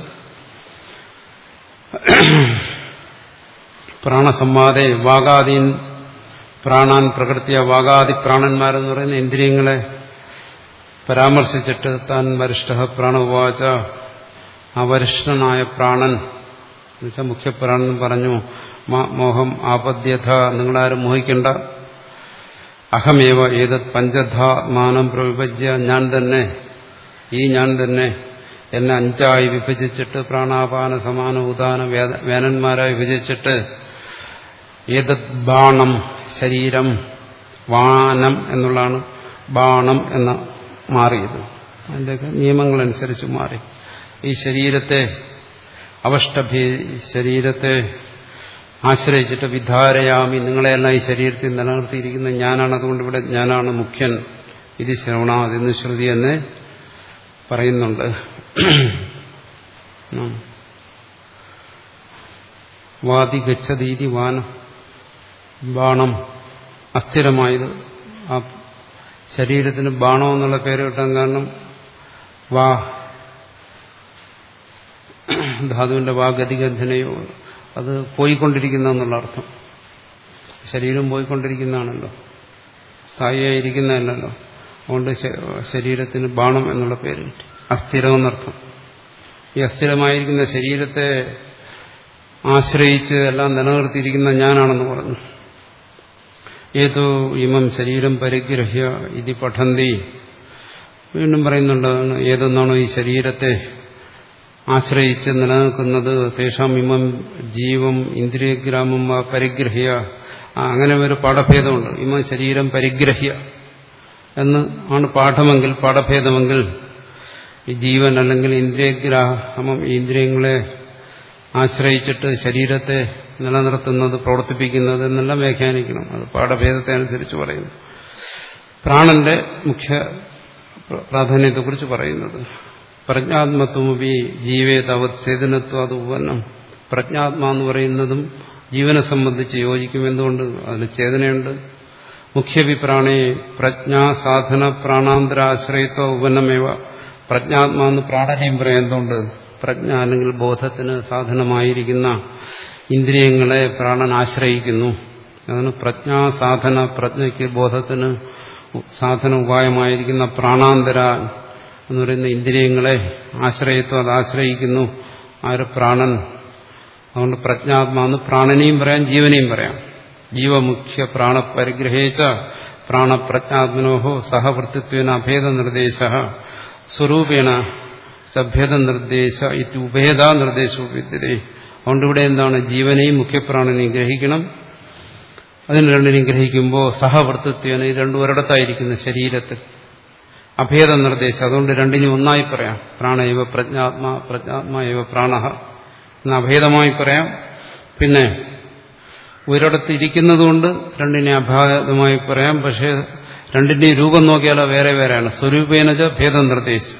പ്രാണസംവാദേ വാഗാദീൻ പ്രാണാൻ പ്രകൃതിയ വാഗാദി പ്രാണന്മാരെന്ന് പറയുന്ന ഇന്ദ്രിയങ്ങളെ പരാമർശിച്ചിട്ട് താൻ വരിഷ്ഠ പ്രാണവാച ആ വരിഷ്ഠനായ പ്രാണൻ എന്നുവെച്ചാൽ മുഖ്യപ്രാണൻ പറഞ്ഞു മോഹം ആപദ്യഥ നിങ്ങളാരും മോഹിക്കണ്ട അഹമേവ ഏതത് പഞ്ചധാത്മാനം പ്രവിഭജ്യ ഞാൻ തന്നെ ഈ ഞാൻ തന്നെ എന്നെ അഞ്ചായി വിഭജിച്ചിട്ട് പ്രാണാപാന സമാന ഉദാന വേനന്മാരായി വിഭജിച്ചിട്ട് ഏതത് ബാണം ശരീരം വാനം എന്നുള്ളതാണ് ബാണം എന്ന മാറിയത് അതിൻ്റെയൊക്കെ നിയമങ്ങളനുസരിച്ച് മാറി ഈ ശരീരത്തെ അവഷ്ടഭി ശരീരത്തെ ആശ്രയിച്ചിട്ട് വിധാരയാമി നിങ്ങളെല്ലാം ഈ ശരീരത്തിൽ നിലനിർത്തിയിരിക്കുന്ന ഞാനാണ് അതുകൊണ്ട് ഇവിടെ ഞാനാണ് മുഖ്യൻ ഇത് ശ്രവണാത് എന്ന് ശ്രുതി എന്ന് പറയുന്നുണ്ട് വാതി ഗച്ഛതീതി വാനം ബാണം അസ്ഥിരമായത് ആ ശരീരത്തിന് ബാണം എന്നുള്ള പേര് കിട്ടാൻ കാരണം വാ ധാതുവിന്റെ വാ ഗതിഗന്ധനയോ അത് പോയിക്കൊണ്ടിരിക്കുന്ന എന്നുള്ള അർത്ഥം ശരീരം പോയിക്കൊണ്ടിരിക്കുന്നതാണല്ലോ സ്ഥായിയായിരിക്കുന്നതല്ലല്ലോ അതുകൊണ്ട് ശരീരത്തിന് ബാണം എന്നുള്ള പേര് കിട്ടി അസ്ഥിരം എന്നർത്ഥം ഈ അസ്ഥിരമായിരിക്കുന്ന ശരീരത്തെ ആശ്രയിച്ച് എല്ലാം നിലനിർത്തിയിരിക്കുന്ന ഞാനാണെന്ന് പറഞ്ഞു ഏതോ ഇമം ശരീരം പരിഗ്രഹ്യ ഇതി പഠന്തി വീണ്ടും പറയുന്നുണ്ട് ഏതൊന്നാണോ ഈ ശരീരത്തെ ആശ്രയിച്ച് നിലനിൽക്കുന്നത് തേഷാം ഇമം ജീവം ഇന്ദ്രിയഗ്രാമം പരിഗ്രഹ്യ അങ്ങനെ ഒരു പാഠഭേദമുണ്ട് ഇമം ശരീരം പരിഗ്രഹ്യ എന്ന് ആണ് പാഠമെങ്കിൽ പാഠഭേദമെങ്കിൽ ഈ ജീവൻ അല്ലെങ്കിൽ ഇന്ദ്രിയഗ്രാമം ഈ ഇന്ദ്രിയങ്ങളെ ആശ്രയിച്ചിട്ട് ശരീരത്തെ നിലനിർത്തുന്നത് പ്രവർത്തിപ്പിക്കുന്നത് എന്നെല്ലാം വ്യാഖ്യാനിക്കണം അത് പാഠഭേദത്തെ അനുസരിച്ച് പറയുന്നു പ്രാണന്റെ മുഖ്യ പ്രാധാന്യത്തെക്കുറിച്ച് പറയുന്നത് പ്രജ്ഞാത്മത്വമപി ജീവേതവത് ചേതനത്വം അത് ഉപന്നം പ്രജ്ഞാത്മ എന്ന് പറയുന്നതും ജീവനെ സംബന്ധിച്ച് യോജിക്കും എന്തുകൊണ്ട് അതിൽ ചേതനയുണ്ട് മുഖ്യഭിപ്രാണേ പ്രജ്ഞാ സാധന പ്രാണാന്തരാശ്രയത്വ ഉപന്നമേവ പ്രജ്ഞാത്മാ എന്ന് പ്രാണനെയും പറയാം എന്തുകൊണ്ട് പ്രജ്ഞ അല്ലെങ്കിൽ ബോധത്തിന് സാധനമായിരിക്കുന്ന ഇന്ദ്രിയങ്ങളെ പ്രാണൻ ആശ്രയിക്കുന്നു അതാണ് പ്രജ്ഞാ സാധന പ്രജ്ഞയ്ക്ക് ബോധത്തിന് സാധന ഉപായമായിരിക്കുന്ന പ്രാണാന്തര എന്ന് പറയുന്ന ഇന്ദ്രിയങ്ങളെ ആശ്രയത്വം അത് ആശ്രയിക്കുന്നു ആര് പ്രാണൻ അതുകൊണ്ട് പ്രജ്ഞാത്മാന്ന് പ്രാണനെയും പറയാം ജീവനെയും പറയാം ജീവമുഖ്യ പ്രാണപരിഗ്രഹേച്ച പ്രാണപ്രജ്ഞാത്മനോഹോ സഹവൃത്തിത്വേന അഭേദ നിർദ്ദേശ സ്വരൂപേണ സഭ്യത നിർദ്ദേശ ഇത് ഉഭേദ നിർദ്ദേശവും വിദ്യതേ അതുകൊണ്ട് ഇവിടെ എന്താണ് ജീവനെയും മുഖ്യപ്രാണനെയും ഗ്രഹിക്കണം അതിന് രണ്ടിനെയും ഗ്രഹിക്കുമ്പോൾ സഹവൃത്തിത്വേന ഇത് രണ്ടും ഒരിടത്തായിരിക്കുന്നു ശരീരത്തിൽ അഭേദ നിർദ്ദേശം അതുകൊണ്ട് രണ്ടിനെയും ഒന്നായി പറയാം പ്രാണയവ പ്രജ്ഞാത്മാ പ്രജ്ഞാത്മാ ഇവ പ്രാണ എന്ന് അഭേദമായി പറയാം പിന്നെ ഒരിടത്ത് ഇരിക്കുന്നതുകൊണ്ട് രണ്ടിനെ അഭേദമായി പറയാം പക്ഷേ രണ്ടിന്റെയും രൂപം നോക്കിയാലോ വേറെ വേറെയാണ് സ്വരൂപേനജ ഭേദം നിർദ്ദേശം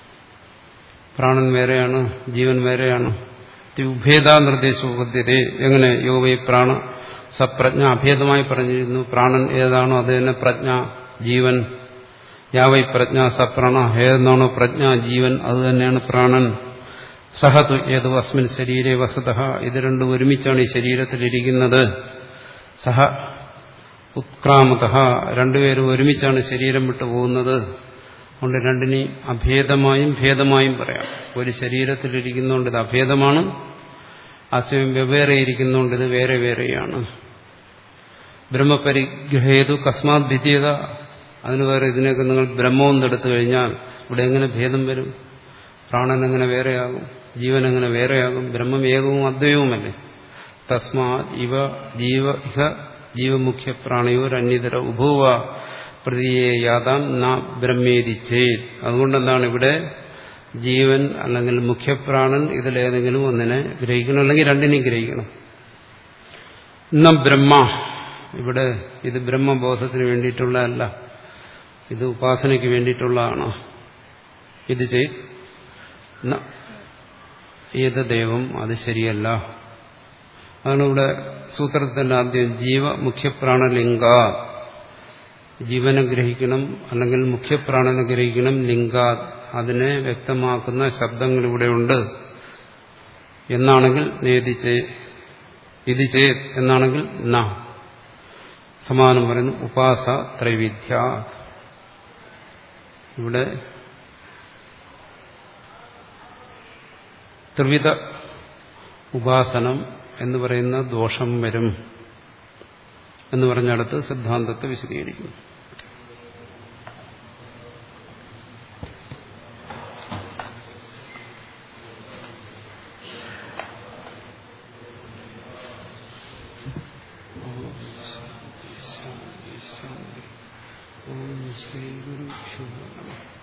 പ്രാണൻ വേറെയാണ് ജീവൻ വേറെയാണ് ഉഭേദ നിർദ്ദേശോപദ്ധ്യത എങ്ങനെ യോഗവൈ പ്രാണ സപ്രജ്ഞ അഭേദമായി പറഞ്ഞിരുന്നു പ്രാണൻ ഏതാണോ അത് തന്നെ പ്രജ്ഞ ജീവൻ യാവൈ പ്രജ്ഞ സപ്രാണ ഏതെന്നാണോ പ്രജ്ഞ ജീവൻ അത് തന്നെയാണ് പ്രാണൻ സഹതു ഏതോ അസ്മിൻ ശരീരെ വസത ഇത് രണ്ടും ഒരുമിച്ചാണ് ഈ ശരീരത്തിലിരിക്കുന്നത് സഹ ഉത്ക്രാമത രണ്ടുപേരും ഒരുമിച്ചാണ് ശരീരം വിട്ടു പോകുന്നത് അതുകൊണ്ട് രണ്ടിനെയും അഭേദമായും ഭേദമായും പറയാം ഒരു ശരീരത്തിലിരിക്കുന്നതുകൊണ്ട് ഇത് അഭേദമാണ് അസമയം വെവ്വേറെ ഇരിക്കുന്നതുകൊണ്ട് ഇത് വേറെ വേറെയാണ് ബ്രഹ്മപരിഗ്രഹേതു കസ്മാത് ഭിദ്യത അതിന് വേറെ ഇതിനൊക്കെ നിങ്ങൾ ബ്രഹ്മം എടുത്തു കഴിഞ്ഞാൽ ഇവിടെ എങ്ങനെ ഭേദം വരും പ്രാണൻ എങ്ങനെ വേറെയാകും ജീവൻ എങ്ങനെ വേറെയാകും ബ്രഹ്മം ഏകവും അദ്വയവുമല്ലേ തസ്മാ ഇവ ജീവ ഇഹ ജീവമുഖ്യ പ്രാണയോരന്യതര ഉഭൂവ പ്രതിയെ യാതാം ന ബ്രഹ്മേതി ചേത് അതുകൊണ്ടെന്താണ് ഇവിടെ ജീവൻ അല്ലെങ്കിൽ മുഖ്യപ്രാണൻ ഇതിലേതെങ്കിലും ഒന്നിനെ ഗ്രഹിക്കണം അല്ലെങ്കിൽ രണ്ടിനെയും ഗ്രഹിക്കണം ന ബ്രഹ്മ ഇവിടെ ഇത് ബ്രഹ്മബോധത്തിന് വേണ്ടിയിട്ടുള്ളതല്ല ഇത് ഉപാസനയ്ക്ക് വേണ്ടിയിട്ടുള്ളതാണ് ഇത് ചെയ്ത് ഏത് ദൈവം അത് ശരിയല്ല അതാണ് ഇവിടെ സൂത്രത്തിന്റെ ആദ്യം ജീവ മുഖ്യപ്രാണലിംഗ ജീവനെ ഗ്രഹിക്കണം അല്ലെങ്കിൽ മുഖ്യപ്രാണനെ ഗ്രഹിക്കണം ലിംഗ അതിനെ വ്യക്തമാക്കുന്ന ശബ്ദങ്ങൾ ഇവിടെയുണ്ട് എന്നാണെങ്കിൽ നേതിച്ചേ ഇത് ചേ എന്നാണെങ്കിൽ ന സമാനം പറയുന്നു ഉപാസ ത്രൈവിധ്യ ഇവിടെ ത്രിവിധ ഉപാസനം എന്ന് പറയുന്ന ദോഷം വരും എന്ന് പറഞ്ഞടുത്ത് സിദ്ധാന്തത്തെ വിശദീകരിക്കുന്നു ഓം ശ്രീ ഗുരു